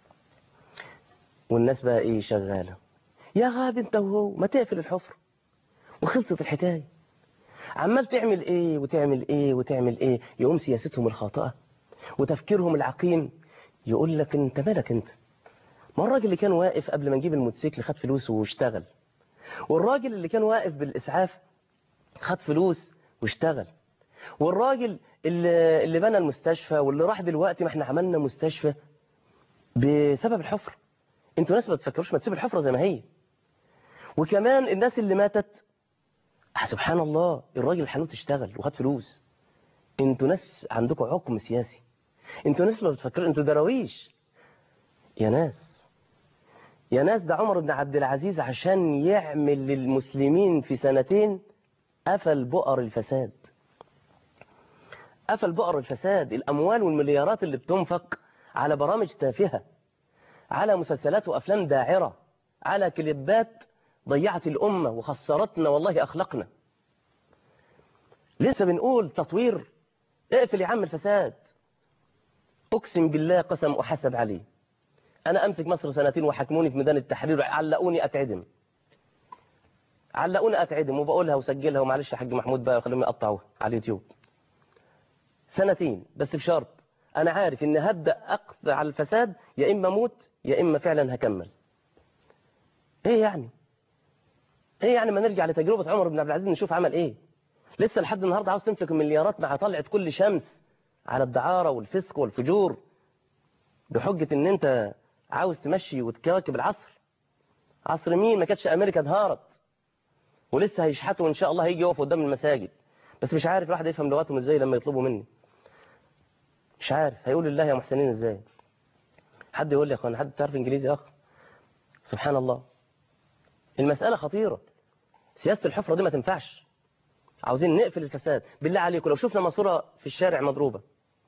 والناس بقى ايه شغالة يا غاب انت وهو ما تقفل الحفرة وخلصت الحكاية عمال تعمل ايه وتعمل ايه وتعمل ايه يقوم سياستهم الخاطئة وتفكيرهم العقيم يقول لك انت مالك انت ما الراجل اللي كان واقف قبل ما نجيب الموتوسيكل خد فلوس واشتغل والراجل اللي كان واقف بالإسعاف خد فلوس واشتغل والراجل اللي, اللي بنى المستشفى واللي راح دلوقتي ما احنا عملنا مستشفى بسبب الحفرة انتوا ناس ما تفكروش ما تسيب الحفرة زي ما هي وكمان الناس اللي ماتت آه سبحان الله الراجل الحنوت اشتغل وخد فلوس انتوا ناس عندكم عقم سياسي انتوا ناس ما بتفكروا انتوا دراويش يا ناس يا ناس ده عمر بن عبد العزيز عشان يعمل للمسلمين في سنتين قفل بؤر الفساد قفل بؤر الفساد الأموال والمليارات اللي بتنفق على برامج تافهة على مسلسلات وأفلام داعرة على كليبات ضيعت الأمة وخسرتنا والله أخلاقنا لسه بنقول تطوير اقفل يا عم الفساد أقسم بالله قسم أحسب عليه أنا أمسك مصر سنتين وحكموني في ميدان التحرير علقوني أتعدم علقوني أتعدم وبقولها وسجلها ومعلش يا حاج محمود بقى خليهم يقطعوها على اليوتيوب سنتين بس بشرط أنا عارف إن هبدأ أقطع الفساد يا إما أموت يا إما فعلا هكمل إيه يعني إيه يعني ما نرجع لتجربة عمر بن عبد العزيز نشوف عمل إيه لسه لحد النهاردة عاوز تنفق المليارات مع طلعت كل شمس على الدعارة والفسق والفجور بحجة إن أنت عاوز تمشي وتواكب العصر عصر مين ما كانتش أمريكا انهارت ولسه هيشحتوا وإن شاء الله هيجي يقف قدام المساجد بس مش عارف الواحد يفهم لغتهم ازاي لما يطلبوا مني مش عارف هيقول لله يا محسنين ازاي حد يقول لي يا اخوان حد تعرف انجليزي يا اخ سبحان الله المسألة خطيرة سياسة الحفرة دي ما تنفعش عاوزين نقفل الفساد بالله عليكم لو شفنا ماسورة في الشارع مضروبة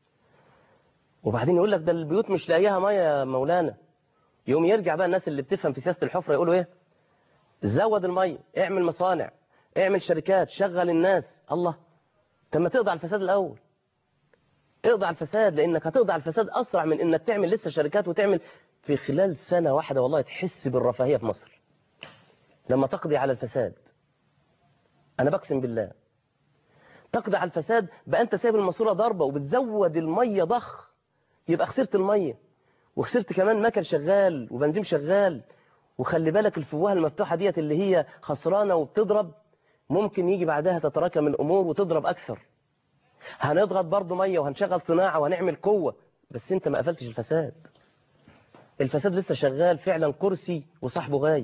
وبعدين يقول لك ده البيوت مش لاقيها ميه يا مولانا يوم يرجع بقى الناس اللي بتفهم في سياسة الحفرة يقولوا ايه زود الميه اعمل مصانع اعمل شركات شغل الناس الله طب ما تقضي على الفساد الأول اقضي على الفساد لأنك هتقضي على الفساد أسرع من إنك تعمل لسه شركات وتعمل في خلال سنة واحدة والله تحس بالرفاهية في مصر لما تقضي على الفساد أنا بقسم بالله تقضي على الفساد بقى أنت سايب الماسورة ضربة وبتزود المية ضخ يبقى خسرت المية وخسرت كمان مكن شغال وبنزين شغال وخلي بالك الفوهة المفتوحة ديت اللي هي خسرانة وبتضرب ممكن يجي بعدها تتراكم الأمور وتضرب أكثر هنضغط برضه مية وهنشغل صناعة وهنعمل قوة بس انت ما قفلتش الفساد الفساد لسه شغال فعلا كرسي وصاحبه غايب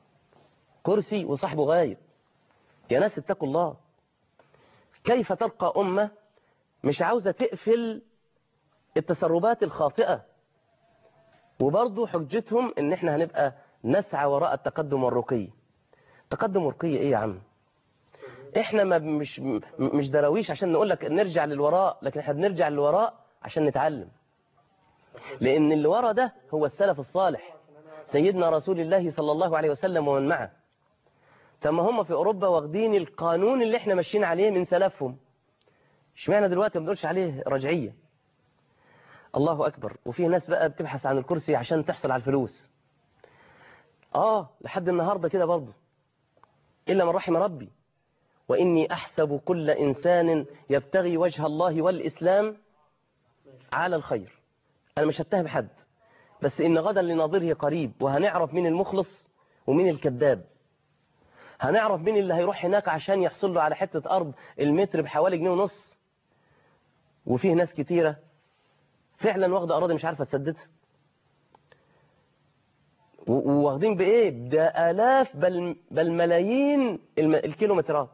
كرسي وصاحبه غايب يا ناس اتقوا الله كيف تلقى أمة مش عاوزة تقفل التسربات الخاطئة وبرضه حجتهم ان احنا هنبقى نسعى وراء التقدم والرقي تقدم ورقي ايه يا عم احنا ما مش مش دراويش عشان نقول لك نرجع للوراء لكن احنا بنرجع للوراء عشان نتعلم لان اللي ورا ده هو السلف الصالح سيدنا رسول الله صلى الله عليه وسلم ومن معه ثم هم في اوروبا واخدين القانون اللي احنا ماشيين عليه من سلفهم اشمعنى دلوقتي ما بنقولش عليه رجعيه الله اكبر وفي ناس بقى بتبحث عن الكرسي عشان تحصل على الفلوس اه لحد النهارده كده برضه الا من رحم ربي وإني أحسب كل إنسان يبتغي وجه الله والإسلام على الخير أنا مش هتهم حد بس إن غدا لناظره قريب وهنعرف مين المخلص ومين الكذاب هنعرف مين اللي هيروح هناك عشان يحصل له على حتة أرض المتر بحوالي جنيه ونص وفيه ناس كتيرة فعلا واخدة أراضي مش عارفة تسددها وواخدين بإيه ده آلاف بل, بل ملايين الكيلومترات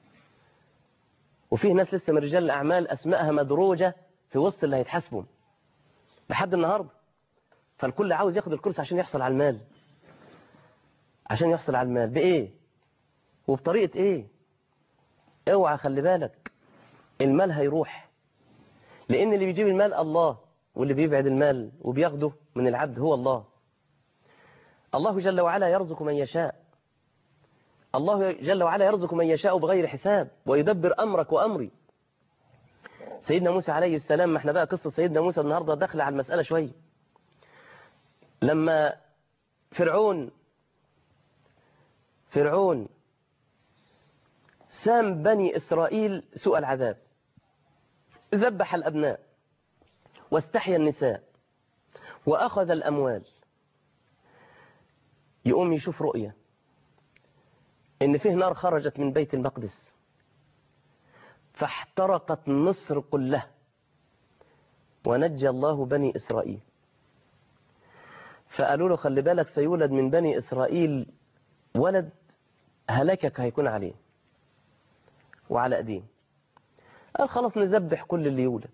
وفيه ناس لسه من رجال الأعمال أسمائها مدروجة في وسط اللي هيتحاسبوا لحد النهاردة فالكل عاوز ياخد الكرسي عشان يحصل على المال عشان يحصل على المال بإيه وبطريقة إيه اوعى خلي بالك المال هيروح لأن اللي بيجيب المال الله واللي بيبعد المال وبياخده من العبد هو الله الله جل وعلا يرزق من يشاء الله جل وعلا يرزق من يشاء بغير حساب ويدبر أمرك وأمري سيدنا موسى عليه السلام ما احنا بقى قصة سيدنا موسى النهاردة داخل على المسألة شوية لما فرعون فرعون سام بني إسرائيل سوء العذاب ذبح الأبناء واستحيا النساء وأخذ الأموال يقوم يشوف رؤية إن فيه نار خرجت من بيت المقدس فاحترقت مصر كلها ونجى الله بني إسرائيل فقالوا له خلي بالك سيولد من بني إسرائيل ولد هلاكك هيكون عليه وعلى أيديه قال خلاص نذبح كل اللي يولد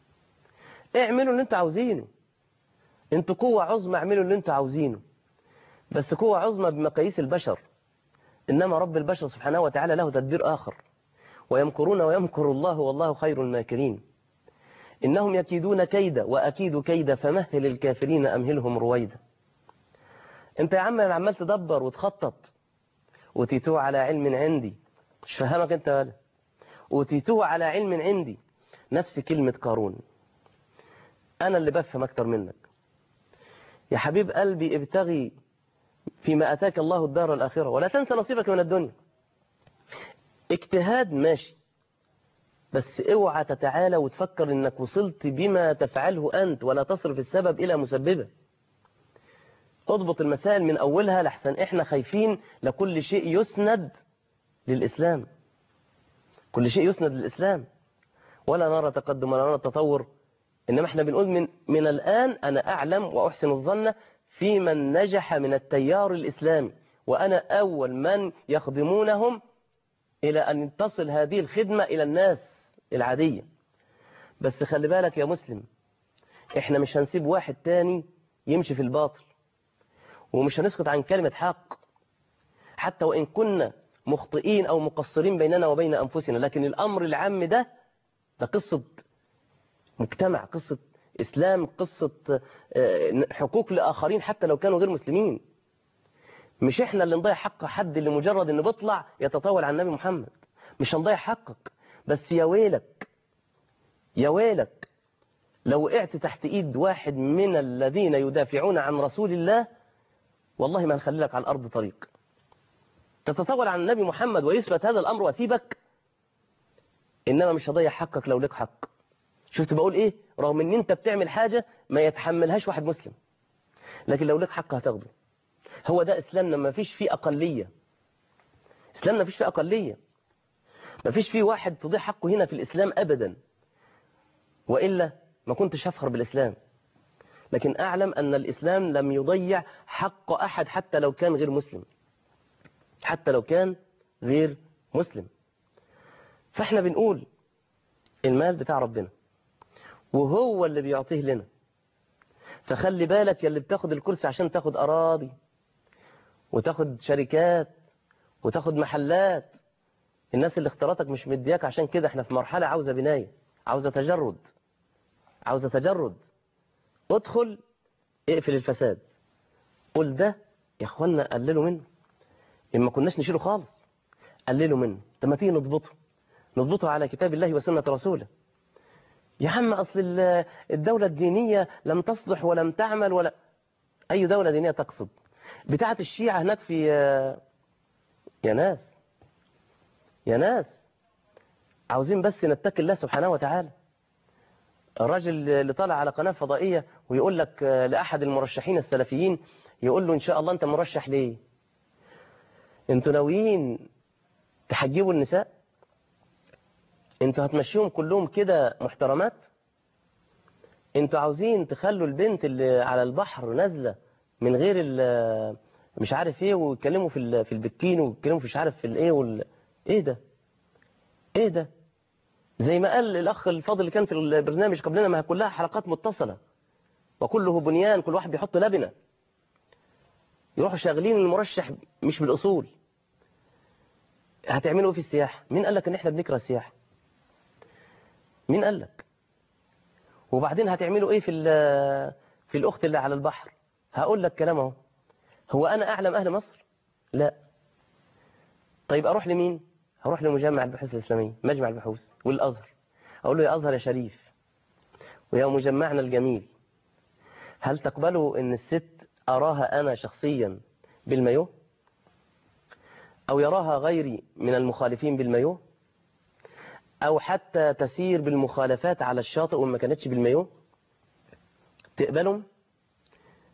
اعملوا اللي انتوا عاوزينه انتوا قوة عظمى اعملوا اللي انتوا عاوزينه بس قوة عظمى بمقاييس البشر إنما رب البشر سبحانه وتعالى له تدبير آخر ويمكرون ويمكر الله والله خير الماكرين إنهم يكيدون كيدا وأكيد كيدا فمهل الكافرين أمهلهم رويدا انت يا عم انا عمال تدبر وتخطط وتيتوه على علم عندي مش فهمك انت ولا وتيتوه على علم عندي نفس كلمة قارون أنا اللي بفهم أكتر منك يا حبيب قلبي ابتغي فيما أتاك الله الدار الآخرة ولا تنسى نصيبك من الدنيا اجتهاد ماشي بس اوعى تتعالى وتفكر انك وصلت بما تفعله أنت ولا تصرف السبب إلى مسببه اضبط المسائل من أولها لحسن احنا خايفين لكل شيء يسند للإسلام كل شيء يسند للإسلام ولا نرى تقدم ولا نرى تطور إنما احنا بنقول من, من الآن أنا أعلم وأحسن الظن في من نجح من التيار الإسلامي وأنا أول من يخدمونهم إلى أن تصل هذه الخدمة إلى الناس العادية بس خلي بالك يا مسلم احنا مش هنسيب واحد تاني يمشي في الباطل ومش هنسكت عن كلمة حق حتى وإن كنا مخطئين أو مقصرين بيننا وبين أنفسنا لكن الأمر العام ده ده قصة مجتمع قصة إسلام قصة حقوق لآخرين حتى لو كانوا غير مسلمين مش إحنا اللي نضيع حق حد اللي مجرد إنه بيطلع يتطاول عن النبي محمد مش هنضيع حقك بس يا ويلك يا ويلك لو وقعت تحت إيد واحد من الذين يدافعون عن رسول الله والله ما هنخلي لك على الأرض طريق تتطاول عن النبي محمد ويثبت هذا الأمر وأسيبك إنما مش هضيع حقك لو لك حق شفت بقول إيه رغم إن أنت بتعمل حاجة ما يتحملهاش واحد مسلم لكن لو لك حق هتاخده هو ده إسلامنا ما فيش فيه أقلية إسلامنا ما فيش فيه أقلية ما فيش فيه واحد تضيع حقه هنا في الإسلام أبدا وإلا ما كنتش أفخر بالإسلام لكن أعلم أن الإسلام لم يضيع حق أحد حتى لو كان غير مسلم حتى لو كان غير مسلم فاحنا بنقول المال بتاع ربنا وهو اللي بيعطيه لنا فخلي بالك يا اللي بتاخد الكرسي عشان تاخد أراضي وتاخد شركات وتاخد محلات الناس اللي اختارتك مش مدياك عشان كده احنا في مرحلة عاوزة بناية عاوزة تجرد عاوزة تجرد ادخل اقفل الفساد قول ده يا اخوانا قللوا منه إما كناش نشيله خالص قللوا منه طب ما تيجي نضبطه نضبطه على كتاب الله وسنة رسوله يا عم أصل الدولة الدينية لم تصلح ولم تعمل ولا أي دولة دينية تقصد بتاعة الشيعة هناك في يا ناس يا ناس عاوزين بس نتقي الله سبحانه وتعالى الراجل اللي طالع على قناة فضائية ويقول لك لأحد المرشحين السلفيين يقول له إن شاء الله أنت مرشح ليه انتوا ناويين تحجبوا النساء انتوا هتمشيهم كلهم كده محترمات انتوا عاوزين تخلوا البنت اللي على البحر نازلة من غير مش عارف ايه ويتكلموا في في البكين ويتكلموا في مش عارف في الايه وال... ايه ده ايه ده زي ما قال الاخ الفاضل اللي كان في البرنامج قبلنا ما هي كلها حلقات متصلة وكله بنيان كل واحد بيحط لبنة يروحوا شاغلين المرشح مش بالأصول هتعملوا ايه في السياحة مين قال لك ان احنا بنكره السياحة مين قال لك وبعدين هتعملوا ايه في في الاخت اللي على البحر هقول لك كلام اهو هو انا اعلم اهل مصر لا طيب اروح لمين هروح لمجمع البحوث الاسلاميه مجمع البحوث والازهر اقول له يا ازهر يا شريف ويا مجمعنا الجميل هل تقبلوا ان الست أراها أنا شخصيا بالمايو أو يراها غيري من المخالفين بالمايو أو حتى تسير بالمخالفات على الشاطئ وما كانتش بالمايو تقبلهم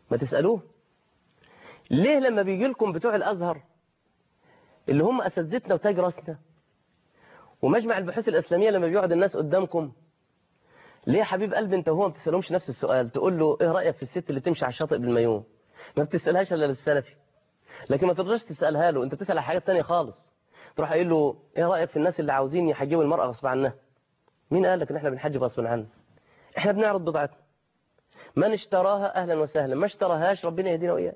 ما تسألوه ليه لما بيجي لكم بتوع الأزهر اللي هم أساتذتنا وتاج راسنا ومجمع البحوث الإسلامية لما بيقعد الناس قدامكم ليه يا حبيب قلبي انت وهو ما بتسألهمش نفس السؤال تقول له ايه رأيك في الست اللي تمشي على الشاطئ بالمايوه ما بتسألهاش الا للسلفي لكن ما تقدرش تسألها له انت تسأل على حاجات تانية خالص تروح قايل له ايه رأيك في الناس اللي عاوزين يحجبوا المرأة غصب عنها مين قال لك ان احنا بنحجب غصب عنها احنا بنعرض بضاعتنا من اشتراها اهلا وسهلا ما اشتراهاش ربنا يهدينا واياه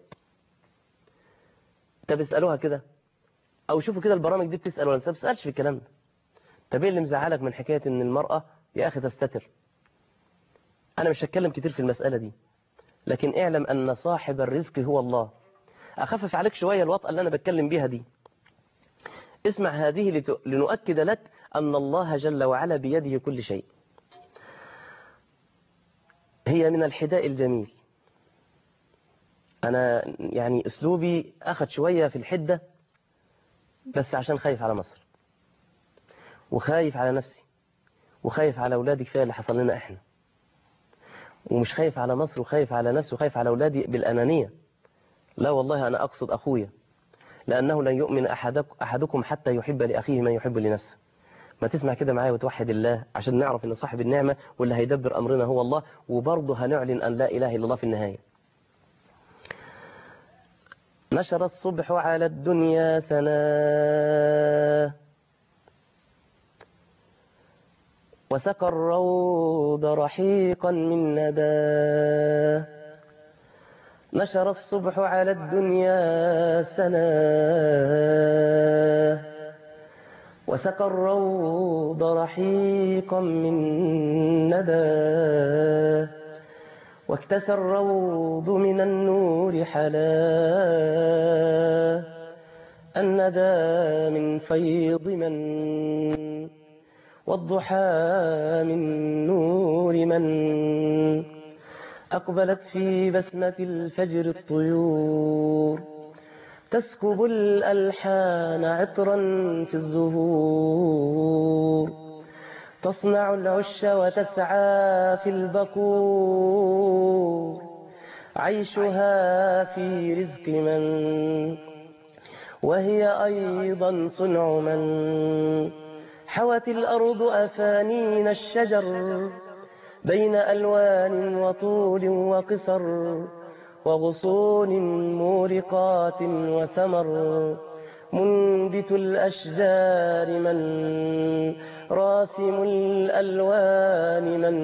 طب اسالوها كده او شوفوا كده البرامج دي بتسال ولا ما بتسالش في الكلام ده طب ايه اللي مزعلك من حكايه ان المراه يا اخي تستتر انا مش هتكلم كتير في المساله دي لكن اعلم ان صاحب الرزق هو الله اخفف عليك شويه الوطأه اللي انا بتكلم بيها دي اسمع هذه لت... لنؤكد لك ان الله جل وعلا بيده كل شيء هي من الحداء الجميل أنا يعني أسلوبي أخذ شوية في الحدة بس عشان خايف على مصر وخايف على نفسي وخايف على أولادي كفاية اللي حصل لنا إحنا ومش خايف على مصر وخايف على نفسي وخايف على أولادي بالأنانية لا والله أنا أقصد أخويا لأنه لن يؤمن أحدك أحدكم حتى يحب لأخيه ما يحب لنفسه ما تسمع كده معايا وتوحد الله عشان نعرف ان صاحب النعمة واللي هيدبر امرنا هو الله وبرضه هنعلن ان لا اله الا الله في النهاية نشر الصبح على الدنيا سنا وسقى الروض رحيقا من ندى نشر الصبح على الدنيا سنا وسقى الروض رحيقا من ندى واكتسى الروض من النور حلا الندى من فيض من والضحى من نور من أقبلت في بسمة الفجر الطيور تسكب الألحان عطرا في الزهور تصنع العش وتسعى في البكور عيشها في رزق من وهي أيضا صنع من حوت الأرض أفانين الشجر بين ألوان وطول وقصر وغصون مورقات وثمر منبت الأشجار من راسم الألوان من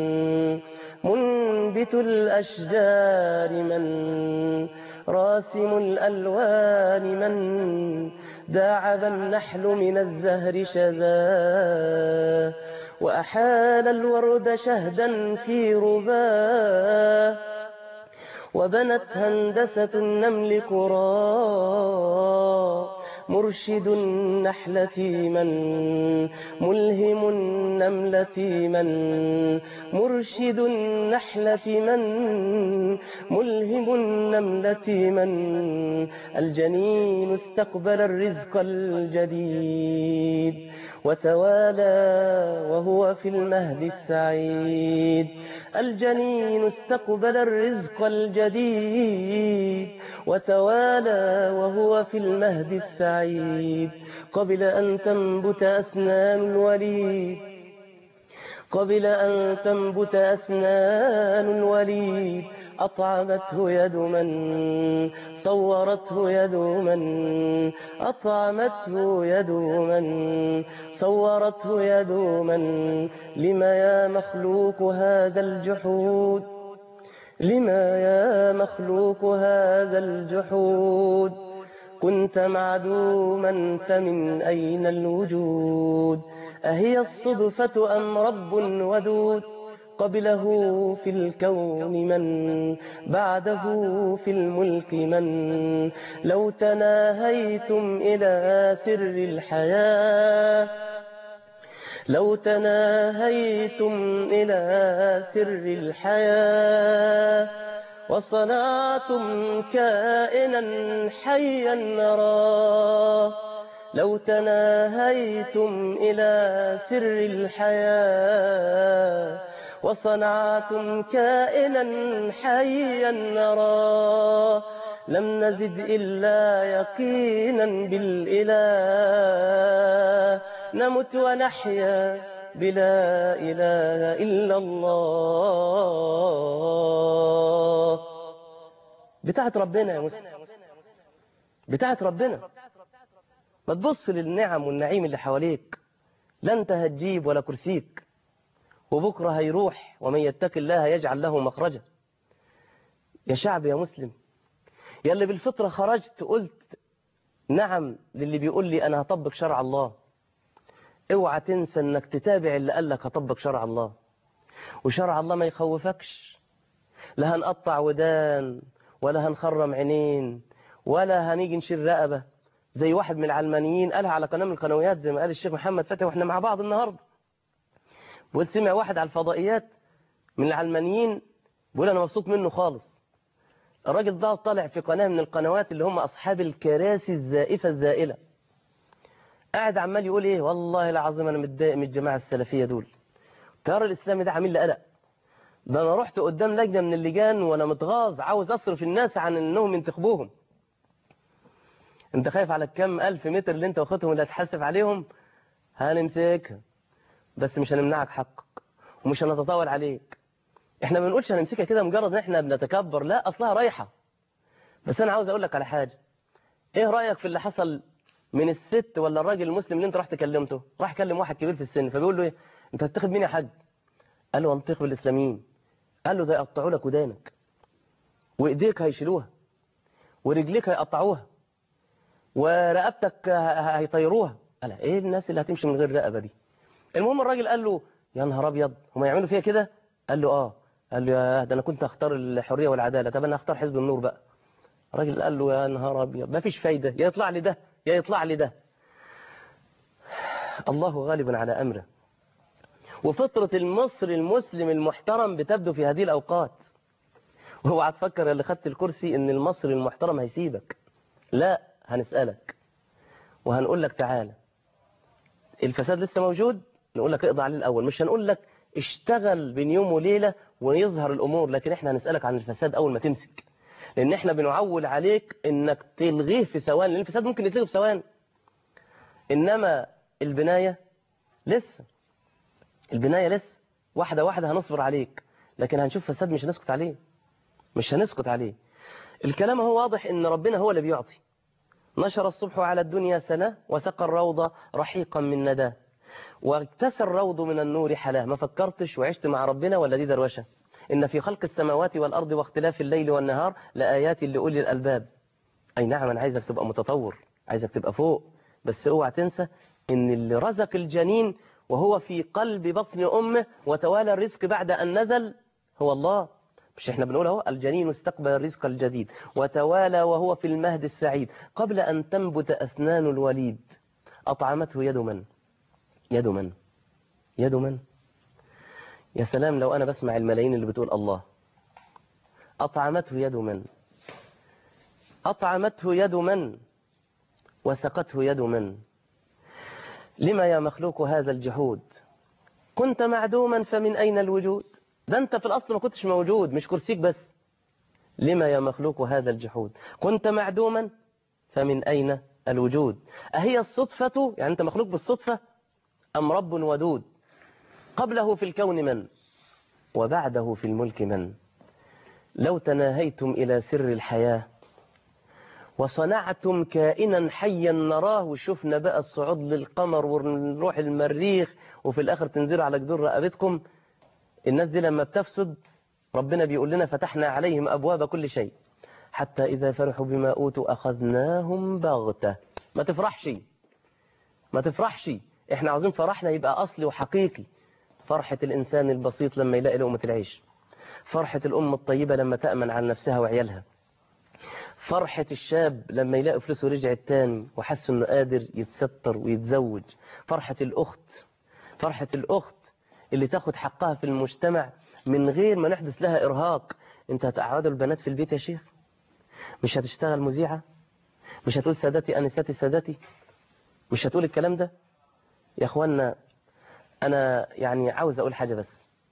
منبت الأشجار من راسم الألوان من داعب النحل من الزهر شذا وأحال الورد شهدا في رباه وبنت هندسة النمل قرى مرشد النحلة من ملهم النملة من مرشد النحلة من ملهم النملة من الجنين استقبل الرزق الجديد وتوالى وهو في المهد السعيد الجنين استقبل الرزق الجديد وتوالى وهو في المهد السعيد قبل أن تنبت أسنان الوليد قبل أن تنبت أسنان الوليد أطعمته يد من صورته يد من أطعمته يد من صورته يد من لما يا مخلوق هذا الجحود لما يا مخلوق هذا الجحود كنت معدوما فمن أين الوجود أهي الصدفة أم رب ودود قبله في الكون من بعده في الملك من لو تناهيتم إلى سر الحياة لو تناهيتم إلى سر الحياة وصنعتم كائنا حيا نراه لو تناهيتم إلى سر الحياة وصنعتم كائنا حيا نرى لم نزد إلا يقينا بالإله نمت ونحيا بلا إله إلا الله بتاعت ربنا يا مسلم بتاعت ربنا ما تبص للنعم والنعيم اللي حواليك لا انت هتجيب ولا كرسيك وبكرة هيروح ومن يتق الله يجعل له مخرجا يا شعب يا مسلم يا اللي بالفطرة خرجت قلت نعم للي بيقول لي أنا هطبق شرع الله اوعى تنسى انك تتابع اللي قال لك هطبق شرع الله وشرع الله ما يخوفكش لا هنقطع ودان ولا هنخرم عينين ولا هنيجي نشيل رقبة زي واحد من العلمانيين قالها على قناة من القنوات زي ما قال الشيخ محمد فتحي واحنا مع بعض النهاردة بقول سمع واحد على الفضائيات من العلمانيين بيقول انا مبسوط منه خالص الراجل ده طالع في قناة من القنوات اللي هم أصحاب الكراسي الزائفة الزائلة قاعد عمال يقول ايه والله العظيم انا متضايق من الجماعة السلفية دول التيار الإسلامي ده عامل لي قلق ده انا رحت قدام لجنة من اللجان وانا متغاظ عاوز اصرف الناس عن انهم ينتخبوهم انت خايف على الكام الف متر اللي انت واخدهم اللي هتحاسب عليهم هنمسكها بس مش هنمنعك حقك ومش هنتطاول عليك احنا ما بنقولش هنمسكها كده مجرد ان احنا بنتكبر لا اصلها رايحة بس انا عاوز اقول لك على حاجة ايه رأيك في اللي حصل من الست ولا الراجل المسلم اللي انت رحت كلمته راح كلم واحد كبير في السن فبيقول له ايه انت هتتخذ مين يا حاج قال له انتخب الاسلاميين قال له ده يقطعوا لك ودانك وايديك هيشيلوها ورجليك هيقطعوها ورقبتك هيطيروها قال ايه الناس اللي هتمشي من غير رقبه دي المهم الراجل قال له يا نهار ابيض هم يعملوا فيها كده قال له اه قال له يا ده انا كنت اختار الحريه والعداله طب انا هختار حزب النور بقى الراجل قال له يا نهار ابيض ما فيش فايده يا يطلع لي ده يا يطلع لي ده الله غالب على امره وفطره المصري المسلم المحترم بتبدو في هذه الاوقات وهو هتفكر اللي خدت الكرسي ان المصري المحترم هيسيبك لا هنسالك وهنقول لك تعالى الفساد لسه موجود نقول لك اقضي عليه الاول مش هنقول لك اشتغل بين يوم وليله ويظهر الامور لكن احنا هنسالك عن الفساد اول ما تمسك لان احنا بنعول عليك انك تلغيه في ثواني لان الفساد ممكن يتلغي في ثواني انما البنايه لسه البنايه لسه واحده واحده هنصبر عليك لكن هنشوف فساد مش هنسكت عليه مش هنسكت عليه الكلام هو واضح ان ربنا هو اللي بيعطي نشر الصبح على الدنيا سنة وسقى الروض رحيقا من ندى واكتسى الروض من النور حلاه ما فكرتش وعشت مع ربنا ولا دي دروشة إن في خلق السماوات والأرض واختلاف الليل والنهار لآيات لأولي الألباب أي نعم أنا عايزك تبقى متطور عايزك تبقى فوق بس اوعى تنسى إن اللي رزق الجنين وهو في قلب بطن أمه وتوالى الرزق بعد أن نزل هو الله مش احنا بنقول اهو الجنين استقبل الرزق الجديد وتوالى وهو في المهد السعيد قبل أن تنبت أسنان الوليد أطعمته يد من يد من يد من يا سلام لو أنا بسمع الملايين اللي بتقول الله أطعمته يد من أطعمته يد من وسقته يد من لما يا مخلوق هذا الجحود كنت معدوما فمن أين الوجود ده أنت في الأصل ما كنتش موجود مش كرسيك بس لما يا مخلوق هذا الجحود كنت معدوما فمن أين الوجود أهي الصدفة يعني أنت مخلوق بالصدفة أم رب ودود قبله في الكون من وبعده في الملك من لو تناهيتم إلى سر الحياة وصنعتم كائنا حيا نراه وشفنا بقى الصعود للقمر ونروح المريخ وفي الآخر تنزلوا على جدور رقبتكم الناس دي لما بتفسد ربنا بيقول لنا فتحنا عليهم أبواب كل شيء حتى إذا فرحوا بما أوتوا أخذناهم بغتة ما تفرحش ما تفرحش احنا عاوزين فرحنا يبقى أصلي وحقيقي فرحة الإنسان البسيط لما يلاقي لقمة العيش فرحة الأم الطيبة لما تأمن على نفسها وعيالها فرحة الشاب لما يلاقي فلوسه رجعت تاني وحس انه قادر يتستر ويتزوج فرحة الأخت فرحة الأخت اللي تاخد حقها في المجتمع من غير ما نحدث لها إرهاق انت هتقعدوا البنات في البيت يا شيخ مش هتشتغل مذيعة مش هتقول سادتي أنساتي سادتي مش هتقول الكلام ده يا أخوانا أنا يعني عاوز أقول حاجة بس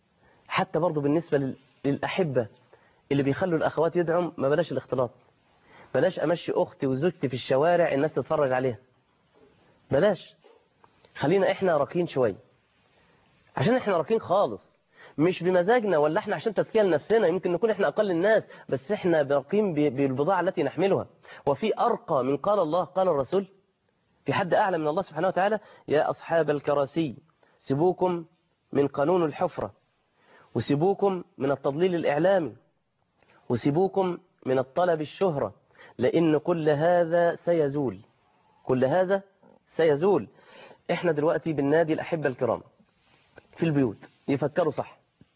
حتى برضه بالنسبة لل- للأحبة اللي بيخلوا الأخوات يدعم ما بلاش الاختلاط بلاش أمشي أختي وزوجتي في الشوارع الناس تتفرج عليها بلاش خلينا إحنا راقين شوية عشان إحنا راقين خالص مش بمزاجنا ولا إحنا عشان تزكية لنفسنا يمكن نكون إحنا أقل الناس بس إحنا راقين ب- بالبضاعة التي نحملها وفي أرقى من قال الله قال الرسول في حد أعلى من الله سبحانه وتعالى يا أصحاب الكراسي سيبوكم من قانون الحفرة وسيبوكم من التضليل الإعلامي وسيبوكم من الطلب الشهرة لأن كل هذا سيزول كل هذا سيزول احنا دلوقتي بالنادي الأحبة الكرام في البيوت يفكروا صح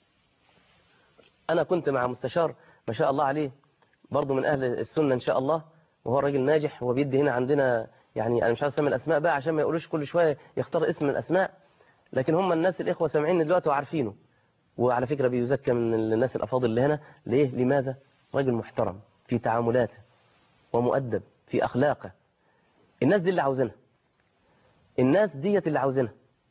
أنا كنت مع مستشار ما شاء الله عليه برضه من أهل السنة إن شاء الله وهو راجل ناجح هو بيدي هنا عندنا يعني أنا مش عايز أسمي الأسماء بقى عشان ما يقولوش كل شوية يختار اسم من الأسماء لكن هم الناس الإخوة سامعين دلوقتي وعارفينه وعلى فكرة بيزكى من الناس الأفاضل اللي هنا ليه لماذا راجل محترم في تعاملاته ومؤدب في أخلاقه الناس دي اللي عاوزينها الناس ديت اللي عاوزينها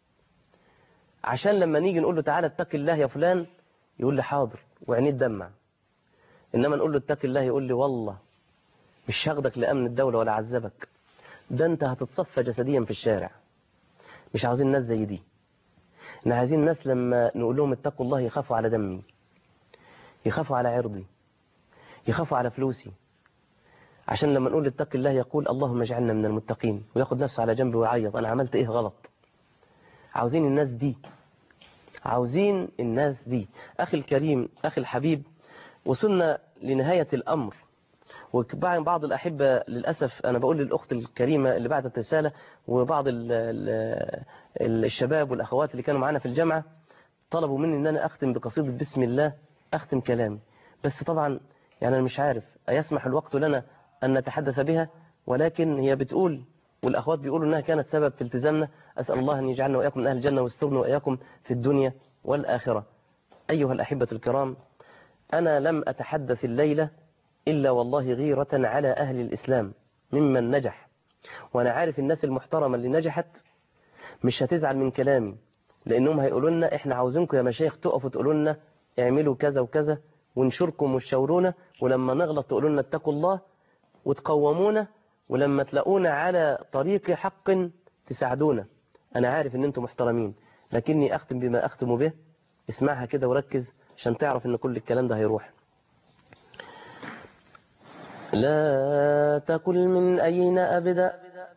عشان لما نيجي نقول له تعالى اتق الله يا فلان يقول لي حاضر وعينيه تدمع انما نقول له اتق الله يقول لي والله مش هاخدك لامن الدوله ولا عذبك ده انت هتتصفى جسديا في الشارع مش عاوزين ناس زي دي احنا عايزين ناس لما نقول لهم اتقوا الله يخافوا على دمي يخافوا على عرضي يخافوا على فلوسي عشان لما نقول اتق الله يقول اللهم اجعلنا من المتقين وياخد نفسه على جنبه ويعيط انا عملت ايه غلط عاوزين الناس دي عاوزين الناس دي أخي الكريم أخي الحبيب وصلنا لنهاية الأمر وبعض الأحبة للأسف أنا بقول للأخت الكريمة اللي بعتت رسالة وبعض ال ال الشباب والأخوات اللي كانوا معانا في الجامعة طلبوا مني أن أنا أختم بقصيدة بسم الله أختم كلامي بس طبعا يعني أنا مش عارف أيسمح الوقت لنا أن نتحدث بها ولكن هي بتقول والأخوات بيقولوا أنها كانت سبب في التزامنا أسأل الله أن يجعلنا وإياكم من أهل الجنة ويسترنا وإياكم في الدنيا والآخرة أيها الأحبة الكرام أنا لم أتحدث الليلة إلا والله غيرة على أهل الإسلام ممن نجح وأنا عارف الناس المحترمة اللي نجحت مش هتزعل من كلامي لأنهم هيقولوا لنا إحنا عاوزينكم يا مشايخ تقفوا تقولوا لنا اعملوا كذا وكذا ونشركم وتشاورونا ولما نغلط تقولوا لنا اتقوا الله وتقومونا ولما تلاقونا على طريق حق تساعدونا أنا عارف إن أنتم محترمين لكني أختم بما أختم به اسمعها كده وركز عشان تعرف إن كل الكلام ده هيروح لا تقل من أين أبدأ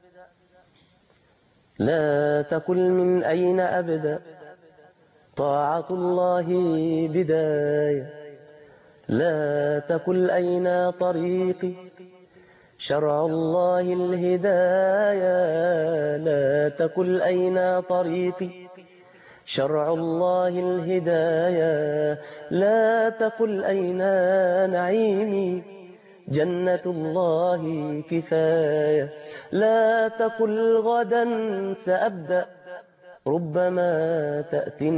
لا تقل من أين أبدأ طاعة الله بداية لا تقل أين طريقي شرع الله الهداية لا تقل أين طريقي شرع الله الهداية لا تقل أين نعيمي جنة الله كفاية لا تقل غدا سأبدأ ربما تأتي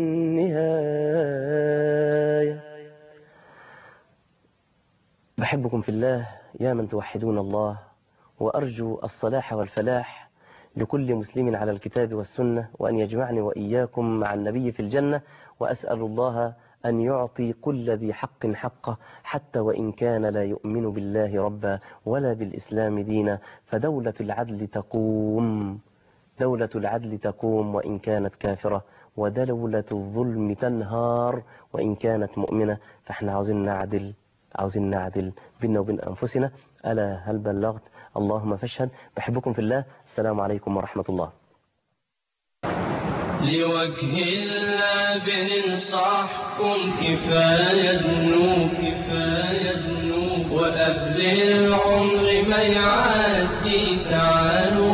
النهاية بحبكم في الله يا من توحدون الله وأرجو الصلاح والفلاح لكل مسلم على الكتاب والسنة وأن يجمعني وإياكم مع النبي في الجنة وأسأل الله أن يعطي كل ذي حق حقه حتى وإن كان لا يؤمن بالله ربا ولا بالإسلام دينا فدولة العدل تقوم دولة العدل تقوم وإن كانت كافرة ودولة الظلم تنهار وإن كانت مؤمنة فاحنا عاوزين نعدل عاوزين نعدل بيننا وبين أنفسنا ألا هل بلغت اللهم فاشهد بحبكم في الله السلام عليكم ورحمة الله لوجه الله بننصحكم كفاية ذنوب كفاية ذنوب وقبل العمر ما يعدي تعالوا